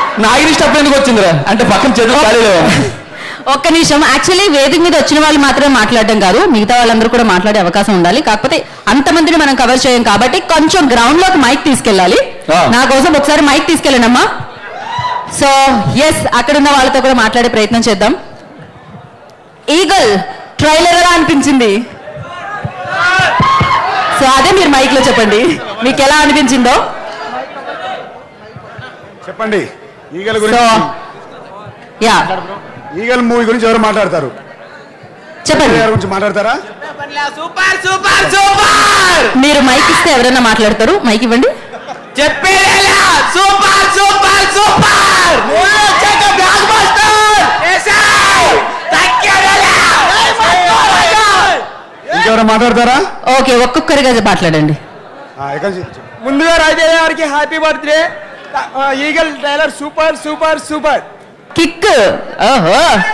నాగిరి step ఎందుకు వచ్చిందిరా అంటే పక్కన చదువు ఖాళీ లేవా ఒక్క నిమిషం యాక్చువల్లీ వేదిక మీద వచ్చిన వాళ్ళు మాత్రమే మాట్లాడడం కాదు మిగతా వాళ్ళందరూ కూడా మాట్లాడే అవకాశం ఉండాలి కాకపోతే అంతమందిని మనం కవర్ చేయం కాబట్టి కొంచెం గ్రౌండ్ లోకి మైక్ తీసుకెళ్ళాలి ఆ. నా కోసం ఒకసారి మైక్ తీసుకెళ్ళండి అమ్మా సో ఎస్ అక్కడ ఉన్న వాళ్ళతో కూడా మాట్లాడే ప్రయత్నం చేద్దాం ఈగల్ ట్రైలర్ ఎలా అనిపించింది సో అదే మీరు మైక్ లో చెప్పండి మీకు ఎలా అనిపించిందో చెప్పండి ఈగల సో గురించి యా ఈగల్ మూవీ గురించి ఎవరు మాట్లాడతారు చెప్పండి గారి గురించి మాట్లాడతారా సూపర్ సూపర్ సూపర్ మీరు మైక్ ఇస్తే ఎవరైనా మాట్లాడతారు మైక్ ఇవ్వండి చెప్పేదేలా super super super block buster మాట్లాడతారా ఓకే ఒక్కొక్కరిగా మాట్లాడండి ఆ, ఎక్కడి నుంచి? చెప్పు. ముందుగా రాజయ్య గారికి happy birthday Eagle trailer super super super kick ఓహో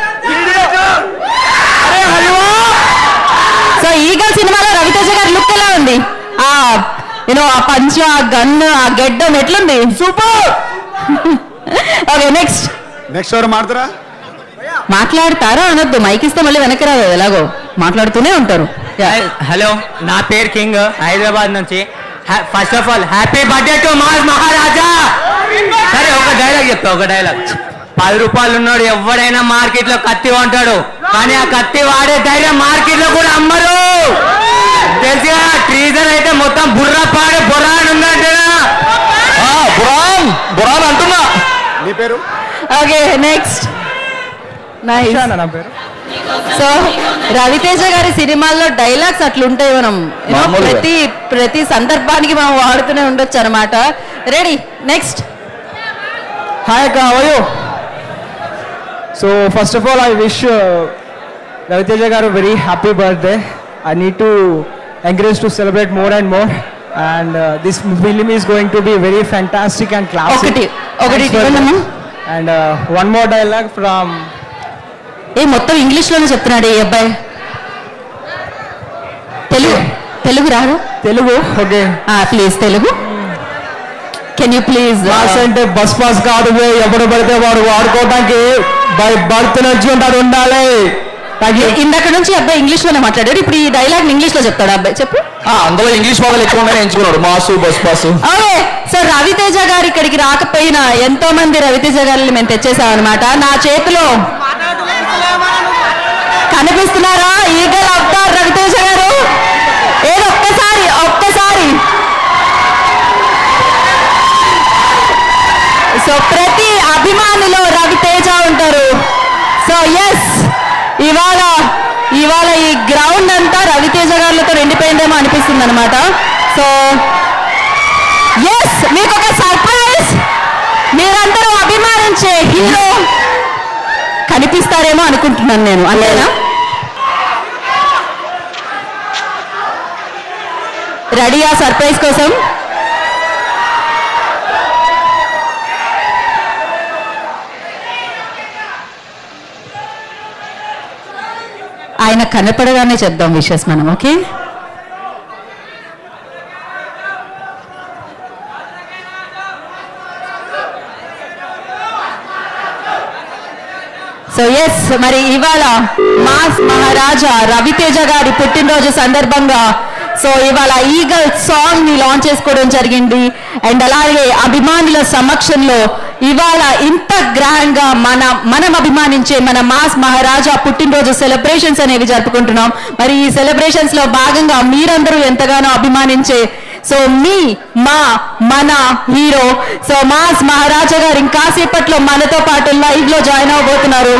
అరే హలో సో ఈగల్ సినిమాలో రవితేజ గారి లుక్ ఎలా ఉంది ఆ యూనో ఆ పంచ్ ఆ గన్ ఆ గెడ్డం ఎట్లుంది సూపర్ ఓకే నెక్స్ట్ నెక్స్ట్ ఎవరు మాట్లాడతారా మాట్లాడతారా అనొద్దు మైక్ ఇస్తే మళ్ళీ వెనక్కి రాదు ఎలాగో మాట్లాడుతూనే ఉంటారు Yeah. హలో నా పేరు కింగ్ హైదరాబాద్ నుంచి first of all happy birthday to mass Maharaja సరే ఒక డైలాగ్ చెప్తా ఒక డైలాగ్ పది రూపాయలు ఉన్నాడు ఎవడైనా మార్కెట్ లో కత్తి కొంటాడు కానీ ఆ కత్తి వాడే ధైర్యం మార్కెట్ లో కూడా అమ్మరు తెలుసుగా ట్రీజన్ అయితే మొత్తం బుర్ర పాడే బుర్ర అని ఉందంటేనా బురాన్ బురాన్ అంటున్నా నీ పేరు ఓకే నెక్స్ట్ నైస్ నా పేరు సో రవితేజ గారి సినిమాల్లో డైలాగ్స్ అట్లుంటాయి మనం You know, మామూలుగా. ప్రతి ప్రతి సందర్భానికి మనం వాడుతూనే ఉండొచ్చు అనమాట రెడీ నెక్స్ట్ హాయ్ అక్క అవయో so first of all I wish Ravi Teja గారు very happy birthday I need to encourage to celebrate more and more and this film is going to be very fantastic and class ఒకటి ఒకటి ఇవ్వండమ్మా. And one more dialogue from a మొత్తం English లోనే చెప్తున్నాడు ఈ అబ్బాయి తెలుగు తెలుగు రాదు Telugu okay please Telugu can you please pass అంటే బస్ పాస్ కాదు బే. ఎవడు పడితే వాడు వాడుకోవడానికి బై బర్త్ నుంచి ఉంటాడు ఉండాలి తగి- ఇందాక నుంచి ఈ అబ్బాయి ఇంగ్లీష్ లోనే మాట్లాడాడు ఇప్పుడు ఈ డైలాగ్ ఇంగ్లీష్ లో చెప్తాడు ఆ అబ్బాయి చెప్పు ఆ, అందులో ఇంగ్లీష్ పదాలు ఎక్కువ ఉన్నాయని ఎంచుకున్నాడు mass bus pass okay so Ravi Teja గారు ఇక్కడికి రాకపోయినా ఎంతో మంది రవితేజ గారిని మేము తెచ్చేసాం అనమాట నా చేతిలో కనిపిస్తున్నారా ఈగల్ అవతార్ రవితేజ గారు ఏదో ఒక్కసారి ఒక్కసారి సో ప్రతి అభిమానిలో రవితేజ ఉంటారు సో ఎస్ ఇవాళ ఇవాళ ఈ గ్రౌండ్ అంతా రవితేజ గారులతో నిండిపోయిందేమో అనిపిస్తుంది అనమాట సో ఎస్ మీకు ఒక సర్ప్రైజ్ మీరందరూ అభిమానించే హీరో కనిపిస్తారేమో అనుకుంటున్నాను నేను అంతేనా రెడీయా సర్ప్రైజ్ కోసం ఆయన కనపడగానే చెప్దాం విషెస్ మనం ఓకే సో ఎస్ మరి ఇవాళ మాస్ మహారాజా రవితేజ గారి పుట్టినరోజు సందర్భంగా సో ఇవాళ ఈగల్ సాంగ్ ని లాంచ్ చేసుకోవడం జరిగింది అండ్ అలాగే అభిమానుల సమక్షంలో ఇవాళ ఇంత గ్రాండ్ గా మన మనం అభిమానించే మన మాస్ మహారాజా పుట్టినరోజు సెలబ్రేషన్స్ అనేవి జరుపుకుంటున్నాం మరి ఈ సెలబ్రేషన్స్ లో భాగంగా మీరందరూ ఎంతగానో అభిమానించే సో మీ మా మన హీరో సో మాస్ మహారాజా గారు ఇంకాసేపట్లో మనతో పాటు లైవ్ లో జాయిన్ అవబోతున్నారు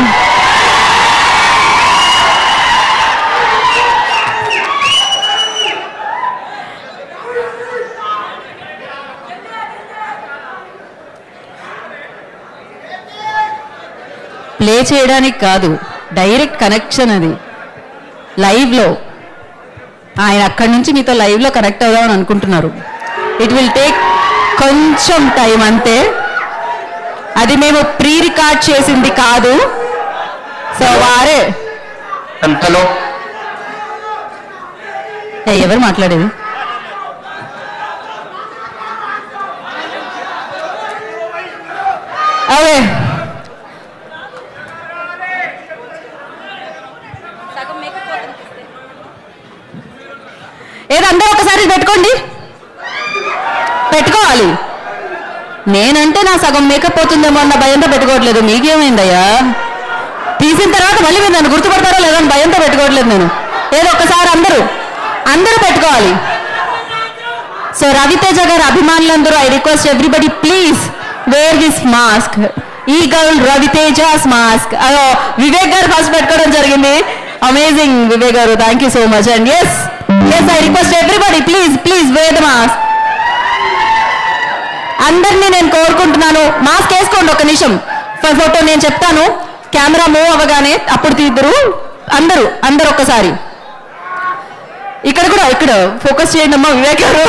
ప్లే చేయడానికి కాదు డైరెక్ట్ కనెక్షన్ అది లైవ్ లో ఆయన అక్కడి నుంచి మీతో లైవ్ లో కనెక్ట్ అవుదామని అనుకుంటున్నారు ఇట్ విల్ టేక్ కొంచెం టైం అంతే అది మేము ప్రీ రికార్డ్ చేసింది కాదు సో వారే హలో ఏ, ఎవరు మాట్లాడేది ఓకే ఏదో అందరూ ఒకసారి పెట్టుకోండి పెట్టుకోవాలి నేనంటే నా సగం మేకప్ పోతుందేమో అన్న భయంతో పెట్టుకోవట్లేదు మీకేమైందయ్యా తీసిన తర్వాత మళ్ళీ మీరు నన్ను గుర్తుపడతారో లేదో అని భయంతో పెట్టుకోవట్లేదు నేను ఏదో ఒక్కసారి అందరూ అందరూ పెట్టుకోవాలి సో రవితేజ గారి అభిమానులందరూ I request everybody please wear this mask eagle Ravi Teja's mask అదో వివేక్ గారు ఫస్ట్ పెట్టుకోవడం జరిగింది అమేజింగ్ వివేక్ గారు thank you so much and yes yes I request everybody please please wear the mask అందరినీ నేను కోరుకుంటున్నాను మాస్క్ వేసుకోండి ఒక నిమిషం ఫోటో నేను చెప్తాను కెమెరా మూవ్ అవ్వగానే అప్పుడు తీద్దరు అందరూ అందరు ఒక్కసారి ఇక్కడ కూడా ఇక్కడ ఫోకస్ చేయండి అమ్మా వివేక్ గారు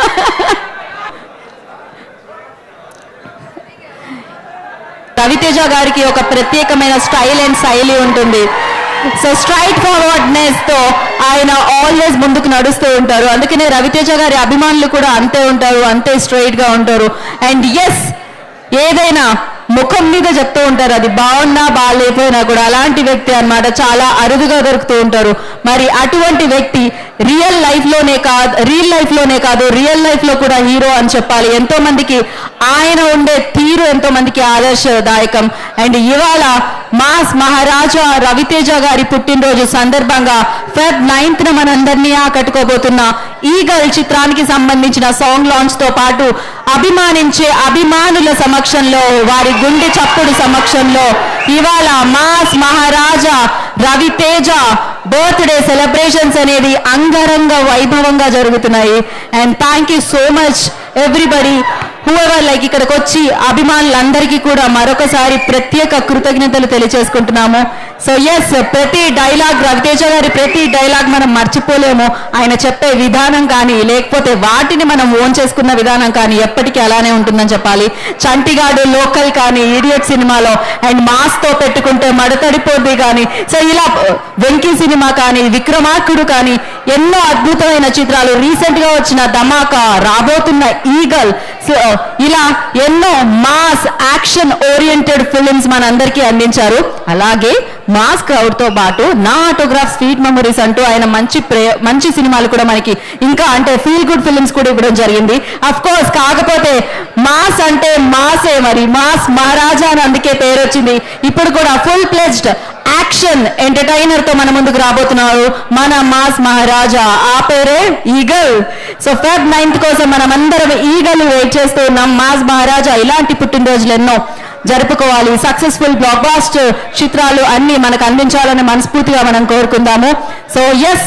రవితేజ గారికి ఒక ప్రత్యేకమైన స్టైల్ అండ్ శైలి ఉంటుంది సో స్ట్రైట్ ఫార్వర్డ్నెస్ తో ఆయన ఆల్వేస్ ముందుకు నడుస్తూ ఉంటారు అందుకనే రవితేజ గారి అభిమానులు కూడా అంతే ఉంటారు అంతే స్ట్రైట్ గా ఉంటారు అండ్ ఎస్ ఏదైనా ముఖం మీద చెప్తూ ఉంటారు అది బాగున్నా బాగాలేకపోయినా కూడా అలాంటి వ్యక్తి అన్నమాట చాలా అరుదుగా దొరుకుతూ ఉంటారు మరి అటువంటి వ్యక్తి రియల్ లైఫ్ లోనే కాదు రియల్ లైఫ్ లోనే కాదు రియల్ లైఫ్ లో కూడా హీరో అని చెప్పాలి ఎంతో మందికి ఆయన ఉండే తీరు ఎంతో మందికి ఆదర్శదాయకం అండ్ ఇవాళ మాస్ మహారాజా రవితేజ గారి పుట్టినరోజు సందర్భంగా ఫెబ్ నైన్త్ న మనందరినీ ఆకట్టుకోబోతున్న ఈగల్ చిత్రానికి సంబంధించిన సాంగ్ లాంచ్ తో పాటు అభిమానించే అభిమానుల సమక్షంలో వారి గుండె చప్పుడు సమక్షంలో ఇవాళ mass Maharaja Ravi Teja birthday celebrations అనేది అంగరంగ వైభవంగా జరుగుతున్నాయి and thank you so much everybody whoever like ఇక్కడికి వచ్చి అభిమానులందరికీ కూడా మరొకసారి ప్రత్యేక కృతజ్ఞతలు తెలియజేసుకుంటున్నాము సో ఎస్ ప్రతి డైలాగ్ రవితేజ గారి ప్రతి డైలాగ్ మనం మర్చిపోలేము ఆయన చెప్పే విధానం కానీ లేకపోతే వాటిని మనం ఓన్ చేసుకున్న విధానం కానీ ఎప్పటికీ అలానే ఉంటుందని చెప్పాలి చంటిగాడు లోకల్ కానీ ఇడియట్ సినిమాలో అండ్ మాస్ తో పెట్టుకుంటే మడతడిపోద్ది కానీ సో ఇలా వెంకీ సినిమా కానీ విక్రమార్కుడు కానీ ఎన్నో అద్భుతమైన చిత్రాలు రీసెంట్ గా వచ్చిన ధమాకా రాబోతున్న ఈగల్ సో ఇలా ఎన్నో మాస్ యాక్షన్ ఓరియంటెడ్ ఫిల్మ్స్ మనందరికీ అందించారు అలాగే మాస్ క్రౌడ్ తో పాటు నా ఆటోగ్రాఫ్ స్వీట్ మెమరీస్ అంటూ ఆయన మంచి ప్రే- మంచి సినిమాలు కూడా మనకి ఇంకా అంటే ఫీల్ గుడ్ ఫిల్మ్స్ కూడా ఇవ్వడం జరిగింది అఫ్ కోర్స్ కాకపోతే మాస్ అంటే మాసే మరి మాస్ మహారాజా అని అందుకే పేరు వచ్చింది ఇప్పుడు కూడా ఫుల్ ప్లెజ్డ్ యాక్షన్ ఎంటర్టైనర్ తో మన ముందుకు రాబోతున్నారు మన మాస్ మహారాజా ఆ పేరే ఈగల్ సో ఫెబ్ నైన్త్ కోసం మనం అందరం ఈగల్ వెయిట్ చేస్తూ ఉన్నాం మాస్ మహారాజా ఇలాంటి పుట్టినరోజులు ఎన్నో జరుపుకోవాలి సక్సెస్ఫుల్ బ్లాక్ బాస్టర్ చిత్రాలు అన్ని మనకు అందించాలని మనస్ఫూర్తిగా మనం కోరుకుందాము so yes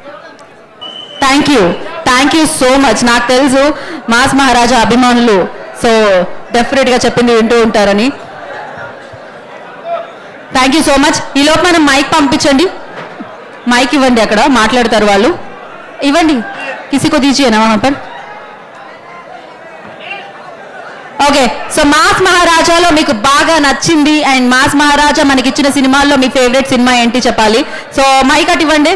thank you thank you so much నాకు తెలుసు మాస్ మహారాజా అభిమానులు సో డెఫినెట్ గా చెప్పింది వింటూ ఉంటారని థ్యాంక్ యూ సో మచ్ ఈ లోపు మనం మైక్ పంపించండి మైక్ ఇవ్వండి అక్కడ మాట్లాడతారు వాళ్ళు ఇవ్వండి కిసికో దీచియేనా వहाँ पर ఓకే సో మాస్ మహారాజాలో మీకు బాగా నచ్చింది అండ్ మాస్ మహారాజా మనకి ఇచ్చిన సినిమాల్లో మీ ఫేవరెట్ సినిమా ఏంటి చెప్పాలి సో మైక్ అటు ఇవ్వండి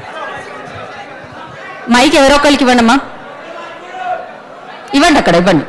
మైక్ ఎవరో ఒకరికి ఇవ్వండి అమ్మా ఇవ్వండి అక్కడ ఇవ్వండి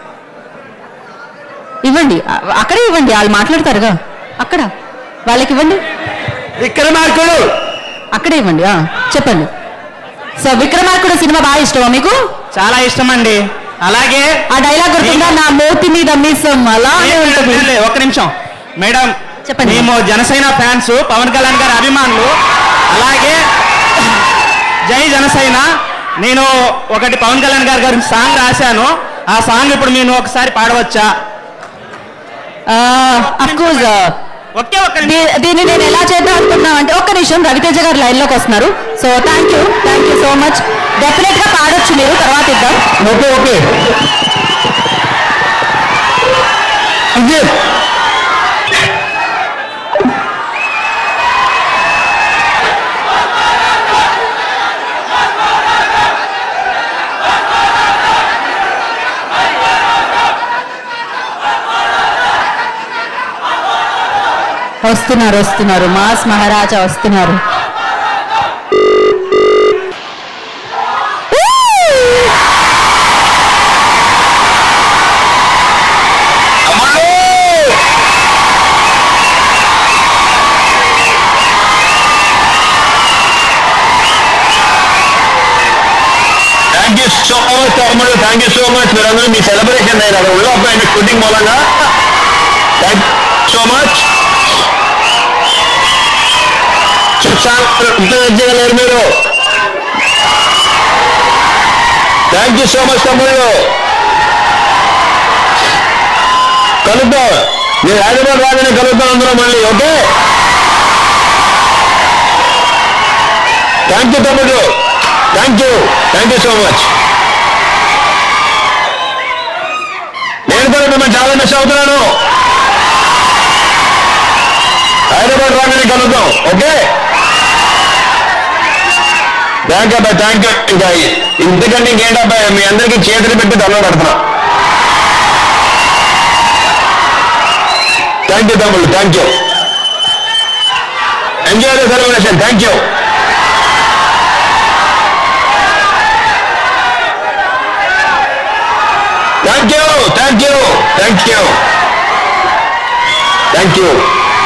ఇవ్వండి అ- అక్కడే ఇవ్వండి వాళ్ళు మాట్లాడతారుగా అక్కడ వాళ్ళకి ఇవ్వండి విక్రమార్కుడు అక్కడే ఇవ్వండి ఆ, చెప్పండి సో విక్రమార్కుడు సినిమా బాగా ఇష్టమా మీకు చాలా ఇష్టం అండి అలాగే ఆ డైలాగ్ గుర్తుందా నా మూతి మీద మిస్సం అలానే ఉంటుంది లే, ఒక్క నిమిషం మేడం చెప్పండి. మేము జనసేన ఫ్యాన్స్ పవన్ కళ్యాణ్ గారి అభిమానులు అలాగే జై జనసేన నేను ఒకటి పవన్ కళ్యాణ్ గారి గారి సాంగ్ రాశాను ఆ సాంగ్ ఇప్పుడు నేను ఒకసారి పాడవచ్చా అఫ్కోర్స్ ఒకే ఒక్క నిమిషం. దీన్ని నేను ఎలా చేద్దాం అనుకున్నా అంటే ఒక్క నిమిషం రవితేజ గారు లైన్ లోకి వస్తున్నారు so thank you thank you so much definite గా పాడొచ్చు మీరు తర్వాత ఇద్దాం ఓకే ఓకే ఇది వస్తున్నారు వస్తున్నారు మాస్ మహారాజా వస్తున్నారు సో మచ్ తమ్ముడు థ్యాంక్ యూ సో మచ్ మీరందరూ మీ సెలబ్రేషన్ అయినా ఒళ్ళు అబ్బాయి షూటింగ్ మూలంగా థ్యాంక్ సో మచ్ లేరు మీరు థ్యాంక్ యూ సో మచ్ తమ్ముళ్ళు కలుద్దాం నేను హైదరాబాద్ రాగానే కలుద్దాం అందరూ మళ్ళీ ఓకే థ్యాంక్ యూ తమ్ముడు thank you thank you so much నేను కూడా మిమ్మల్ని చాలా మిస్ అవుతున్నాను హైదరాబాద్ రాగానే కలుద్దాం ఓకే థ్యాంక్ యూ అబ్బాయి థ్యాంక్ యూ ఇంకా ఇంతకంటే ఇంకేంటి అబ్బాయి మీ అందరికీ చేతులు పెట్టి దండం పెడుతున్నా థ్యాంక్ యూ తమ్ముళ్ళు thank you enjoy the celebration thank you thank you thank you thank you thank you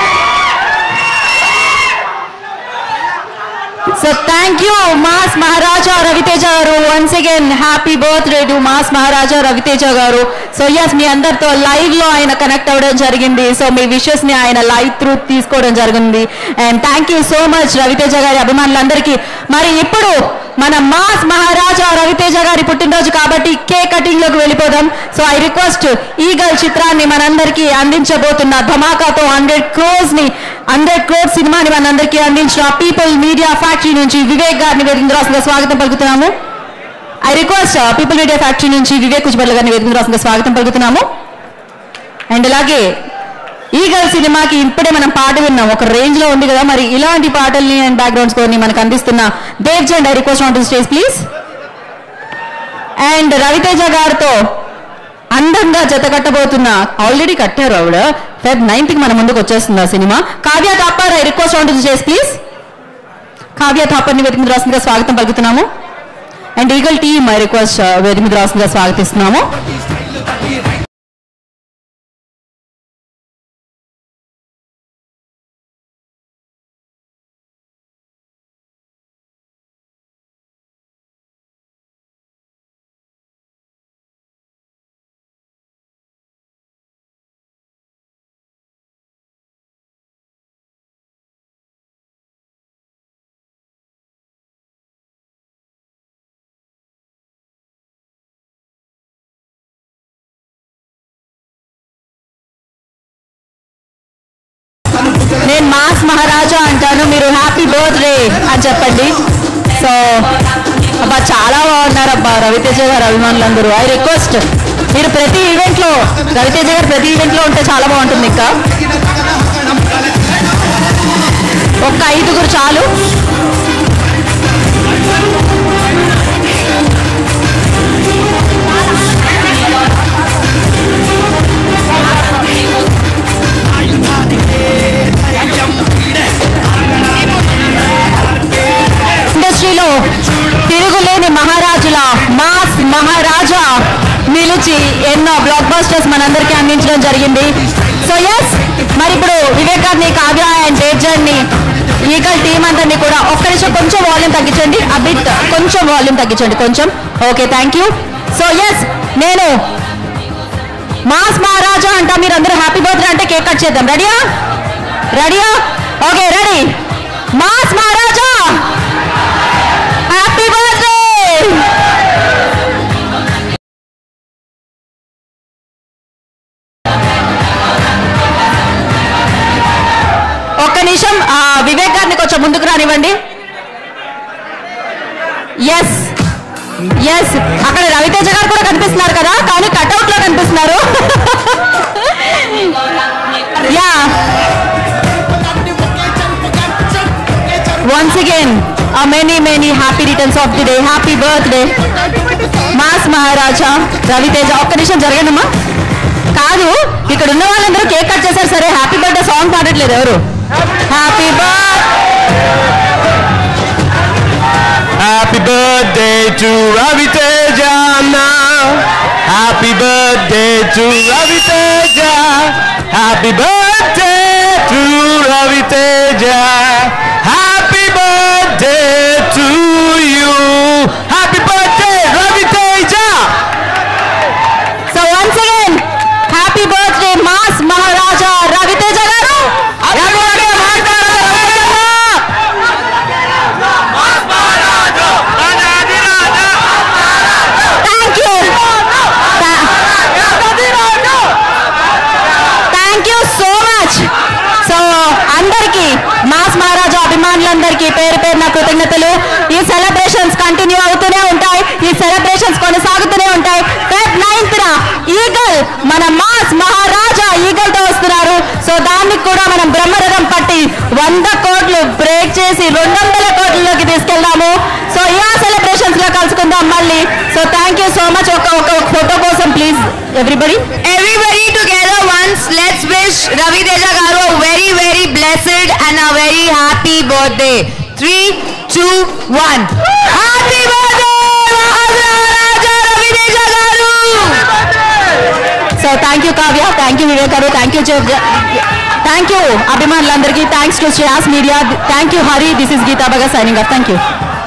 so thank you mass Maharaja Ravi Teja garu once again happy birthday to mass Maharaja Ravi Teja garu so yes మీ అందరితో లైవ్ లో ఆయన కనెక్ట్ అవ్వడం జరిగింది so మీ wishes ని ఆయన live through తీసుకోవడం జరిగింది and thank you so much Ravi Teja గారి అభిమానులందరికీ మరి ఇప్పుడు మన మాస్ మహారాజా రవితేజ గారి పుట్టినరోజు కాబట్టి కేక్ కటింగ్ లోకి వెళ్ళిపోదాం సో ఐ రిక్వెస్ట్ ఈగల్ చిత్రాన్ని మనందరికీ అందించబోతున్న ధమాకాతో హండ్రెడ్ క్రోర్స్ ని హండ్రెడ్ క్రోర్ సినిమాని మనందరికీ అందించిన పీపుల్ మీడియా ఫ్యాక్టరీ నుంచి వివేక్ గారిని వేదిక స్వాగతం పలుకుతున్నాము I request people media factory నుంచి వివేక్ కుజ్బల్ గారిని వేదిక స్వాగతం పలుకుతున్నాము అండ్ అలాగే ఈగల్ సినిమాకి ఇప్పుడే మనం పాట విన్నాం ఒక రేంజ్ లో ఉంది కదా మరి ఇలాంటి పాటల్ని అండ్ బ్యాక్గ్రౌండ్ స్కోర్ ని మనకు అందిస్తున్న Davzand I request on to stage please and Ravi Teja గారితో అందంగా జత కట్టబోతున్న ఆల్రెడీ కట్టారు ఆవిడ ఫెబ్ నైన్త్ కి మన ముందుకు వచ్చేస్తుంది ఆ cinema Kavya Thapar I request on to stage please Kavya Thapar ని వేదిక మీద రాసిందిగా స్వాగతం పలుకుతున్నాము and eagle team I request వేదిక మీద రాసిందిగా స్వాగతిస్తున్నాము నేను మాస్ మహారాజా అంటాను మీరు హ్యాపీ బర్త్డే అని చెప్పండి సో అబ్బా చాలా బాగున్నారు అబ్బా రవితేజ గారు అభిమానులందరూ ఐ రిక్వెస్ట్ మీరు ప్రతి ఈవెంట్ లో రవితేజ గారు ప్రతి ఈవెంట్ లో ఉంటే చాలా బాగుంటుంది ఇంకా ఒక్క ఐదుగురు చాలు ఇండస్ట్రీలో తిరుగులేని మహారాజుల మాస్ మహారాజా నిలిచి ఎన్నో బ్లాక్ బస్టర్స్ మనందరికీ అందించడం జరిగింది సో ఎస్ మరి ఇప్పుడు వివేక్ గారిని కావ్య అండ్ ని ఈగల్ టీం అందరినీ కూడా ఒక్క నిమిషం కొంచెం వాల్యూమ్ తగ్గించండి ఆ బిట్ కొంచెం వాల్యూమ్ తగ్గించండి కొంచెం okay thank you so yes నేను మాస్ మహారాజా అంటా మీరు అందరూ హ్యాపీ బర్త్డే అంటే కేక్ కట్ చేద్దాం రెడీయా రెడీయా okay ready mass Maharaja happy birthday ఒక్క నిమిషం ఆ, వివేక్ గారిని కొంచెం ముందుకు రానివ్వండి ఎస్ ఎస్ అక్కడ రవితేజ గారు కూడా కనిపిస్తున్నారు కదా కానీ కట్అవుట్ లో కనిపిస్తున్నారు yeah once again many many happy returns of the day happy birthday mass Maharaja Ravi Teja ఒక్క నిమిషం జరగనమ్మా కాదు ఇక్కడ ఉన్న వాళ్ళందరూ కేక్ కట్ చేశారు సరే హ్యాపీ బర్త్డే సాంగ్ పాడట్లేదు ఎవరు happy birth Happy birthday to Ravi Teja now. Happy birthday to Ravi Teja. Happy birthday to Ravi Teja. Happy birthday to you. Happy birthday, Ravi Teja. అభిమానులందరికీ పేరు పేరున కృతజ్ఞతలు ఈ celebrations continue అవుతూనే ఉంటాయి ఈ సెలబ్రేషన్స్ కొనసాగుతూనే ఉంటాయి ఫెబ్ నైన్త్ ఈగల్ మన మాస్ మహారాజా ఈగల్ తో వస్తున్నారు సో దానికి కూడా మనం బ్రహ్మరథం పట్టి వంద కోట్లు బ్రేక్ చేసి రెండు వందల కోట్లలోకి తీసుకెళ్దాము సో ఇలా సెలబ్రేషన్స్ లో కలుసుకుందాం మళ్ళీ so thank you so much ఒక ఒక ఫోటో కోసం please everybody Everybody together once, let's wish Ravi Teja Garu a very, very blessed and a very happy birthday. Three, two, one. Happy birthday, Maharaja Ravi Teja Garu! So thank you Kavya thank you Vivek గారు thank you thank you అభిమానులందరికీ thanks to Shreyas media thank you Hari this is Geetha Baga signing of thank you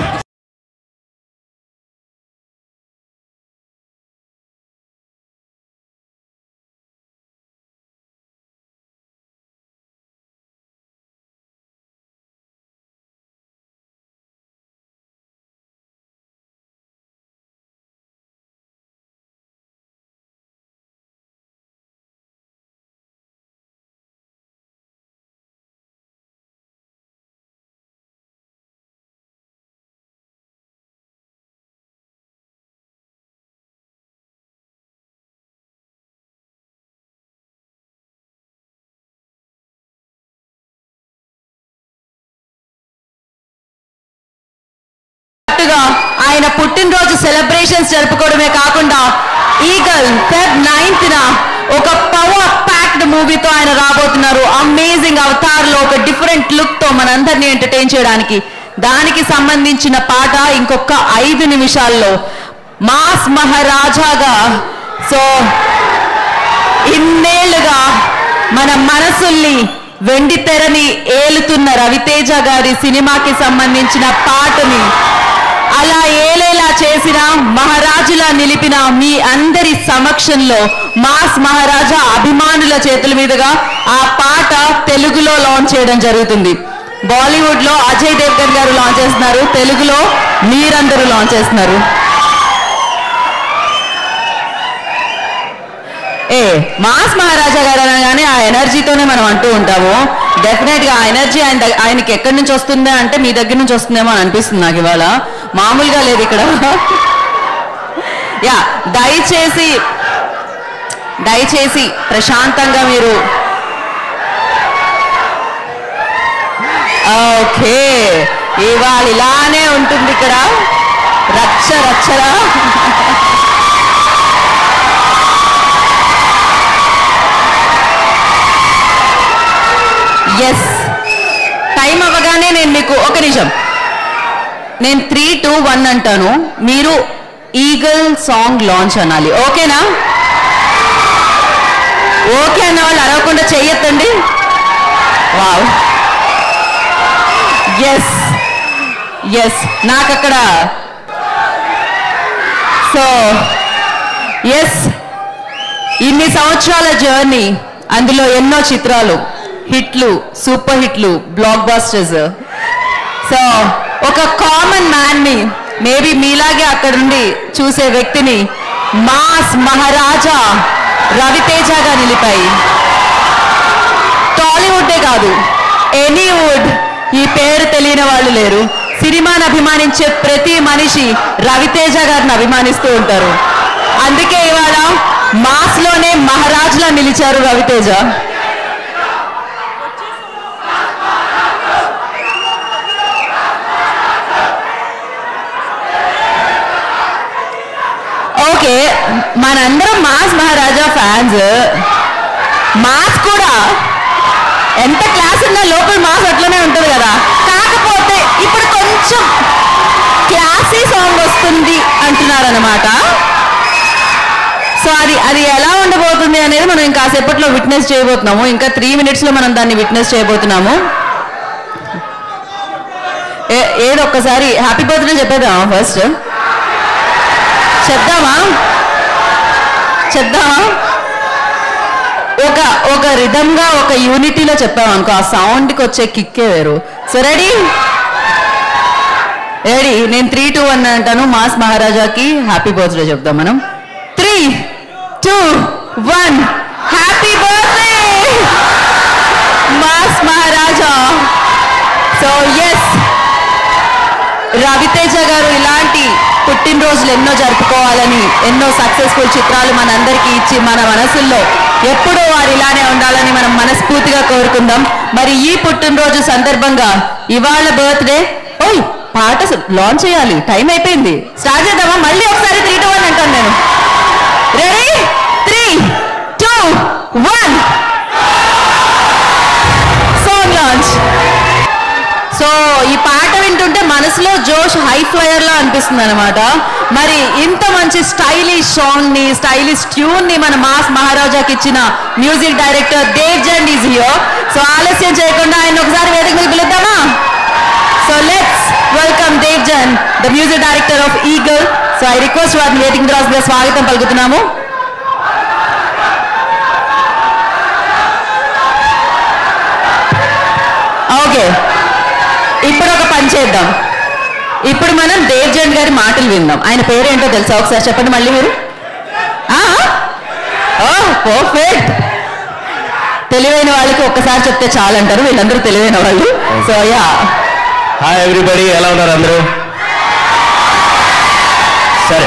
పాటుగా ఆయన పుట్టినరోజు celebrations జరుపుకోవడమే కాకుండా eagle Feb ninth న ఒక power packed మూవీతో ఆయన రాబోతున్నారు అమేజింగ్ అవతార్ లో ఒక డిఫరెంట్ లుక్ తో మనందరినీ ఎంటర్టైన్ చేయడానికి దానికి సంబంధించిన పాట ఇంకొక ఐదు నిమిషాల్లో మాస్ మహారాజాగా సో ఇన్నేళ్లుగా మన మనసుల్ని వెండి తెరని ఏలుతున్న రవితేజ గారి సినిమాకి సంబంధించిన పాటని అలా ఏలేలా చేసిన మహారాజులా నిలిపిన మీ అందరి సమక్షంలో మాస్ మహారాజా అభిమానుల చేతుల మీదుగా ఆ పాట తెలుగులో లాంచ్ చేయడం జరుగుతుంది బాలీవుడ్ లో అజయ్ దేవ్గన్ గారు లాంచ్ చేస్తున్నారు తెలుగులో మీరందరూ లాంచ్ చేస్తున్నారు ఏ మాస్ మహారాజా గారు అనగానే ఆ ఎనర్జీతోనే మనం అంటూ ఉంటాము డెఫినెట్ గా ఆ ఎనర్జీ ఆయన దగ్గ- ఆయనకి ఎక్కడి నుంచి వస్తుందా అంటే మీ దగ్గర నుంచి వస్తుందేమో అని అనిపిస్తుంది నాకు ఇవాళ మామూలుగా లేదు ఇక్కడ యా దయచేసి దయచేసి ప్రశాంతంగా మీరు ఓకే ఇవాళ ఇలానే ఉంటుంది ఇక్కడ రచ్చ రచ్చరా ఎస్ టైం అవ్వగానే నేను మీకు ఒక నిమిషం నేను త్రీ టూ వన్ అంటాను మీరు ఈగల్ సాంగ్ లాంచ్ అనాలి ఓకేనా ఓకే అన్న వాళ్ళు అరవకుండా చెయ్యొద్దండి వావ్ ఎస్ ఎస్ నాకు అక్కడ సో ఎస్ ఇన్ని సంవత్సరాల జర్నీ అందులో ఎన్నో చిత్రాలు హిట్లు సూపర్ హిట్లు బ్లాక్ బాస్టర్స్ సో ఒక కామన్ మ్యాన్ ని మేబీ మీలాగే అక్కడ నుండి చూసే వ్యక్తిని మాస్ మహారాజా రవితేజగా నిలిపాయి టాలీవుడ్డే కాదు ఎనీవుడ్ ఈ పేరు తెలియని వాళ్ళు లేరు సినిమాని అభిమానించే ప్రతి మనిషి రవితేజ గారిని అభిమానిస్తూ ఉంటారు అందుకే ఇవాళ మాస్ లోనే మహారాజులా నిలిచారు రవితేజ ఓకే మనందరం మాస్ మహారాజా ఫ్యాన్స్ మాస్ కూడా ఎంత క్లాస్ ఉన్నా లోపల మాస్ అట్లనే ఉంటుంది కదా కాకపోతే ఇప్పుడు కొంచెం క్లాసీ సాంగ్ వస్తుంది అంటున్నారు అనమాట సో అది అది ఎలా ఉండబోతుంది అనేది మనం ఇంకా కాసేపట్లో విట్నెస్ చేయబోతున్నాము ఇంకా త్రీ మినిట్స్ లో మనం దాన్ని విట్నెస్ చేయబోతున్నాము ఏ- ఏదో ఒక్కసారి హ్యాపీ బర్త్డే చెప్పేద్దామా ఫస్ట్ చెప్దామా చెప్దామా ఒక ఒక రిధమ్ గా ఒక యూనిటీలో చెప్పామనుకో ఆ సౌండ్ కి వచ్చే కిక్కే వేరు సో రెడీ రెడీ నేను త్రీ టూ వన్ అంటాను మాస్ మహారాజాకి హ్యాపీ బర్త్డే చెప్దాం మనం three two one happy birthday mass Maharaja so yes Ravi Teja garu ఇలాంటి పుట్టినరోజులు ఎన్నో జరుపుకోవాలని ఎన్నో సక్సెస్ఫుల్ చిత్రాలు మనందరికీ ఇచ్చి మన మనసుల్లో ఎప్పుడూ వారు ఇలానే ఉండాలని మనం మనస్ఫూర్తిగా కోరుకుందాం మరి ఈ పుట్టినరోజు సందర్భంగా ఇవాళ బర్త్డే ఓయ్ పాట లాంచ్ చేయాలి టైం అయిపోయింది స్టార్ట్ చేద్దామా మళ్ళీ ఒకసారి త్రీ టు వన్ అంటాను నేను ready three two one song launch so ఈ పాట వింటుంటే మనసులో జోష్ హై ఫ్లయర్ లా అనిపిస్తుంది అనమాట మరి ఇంత మంచి స్టైలిష్ సాంగ్ ని స్టైలిష్ ట్యూన్ ని మన మాస్ మహారాజాకి ఇచ్చిన music director Davzand is here so ఆలస్యం చేయకుండా ఆయన ఒకసారి వేదిక మీద పిలుద్దామా so let's welcome Davzand the music director of eagle so I request వారిని వేదిక మీద రాసుగా స్వాగతం పలుకుతున్నాము ఓకే ఇప్పుడు ఒక పని చేద్దాం ఇప్పుడు మనం దేవ్జండ్ గారి మాటలు విందాం ఆయన పేరేంటో తెలుసా ఒకసారి చెప్పండి మళ్ళీ మీరు పర్ఫెక్ట్ తెలివైన వాళ్ళకి ఒక్కసారి చెప్తే చాలంటారు వీళ్ళందరూ తెలివైన వాళ్ళు సో యా హాయ్ ఎవ్రీబడి ఎలా ఉన్నారు అందరూ సరే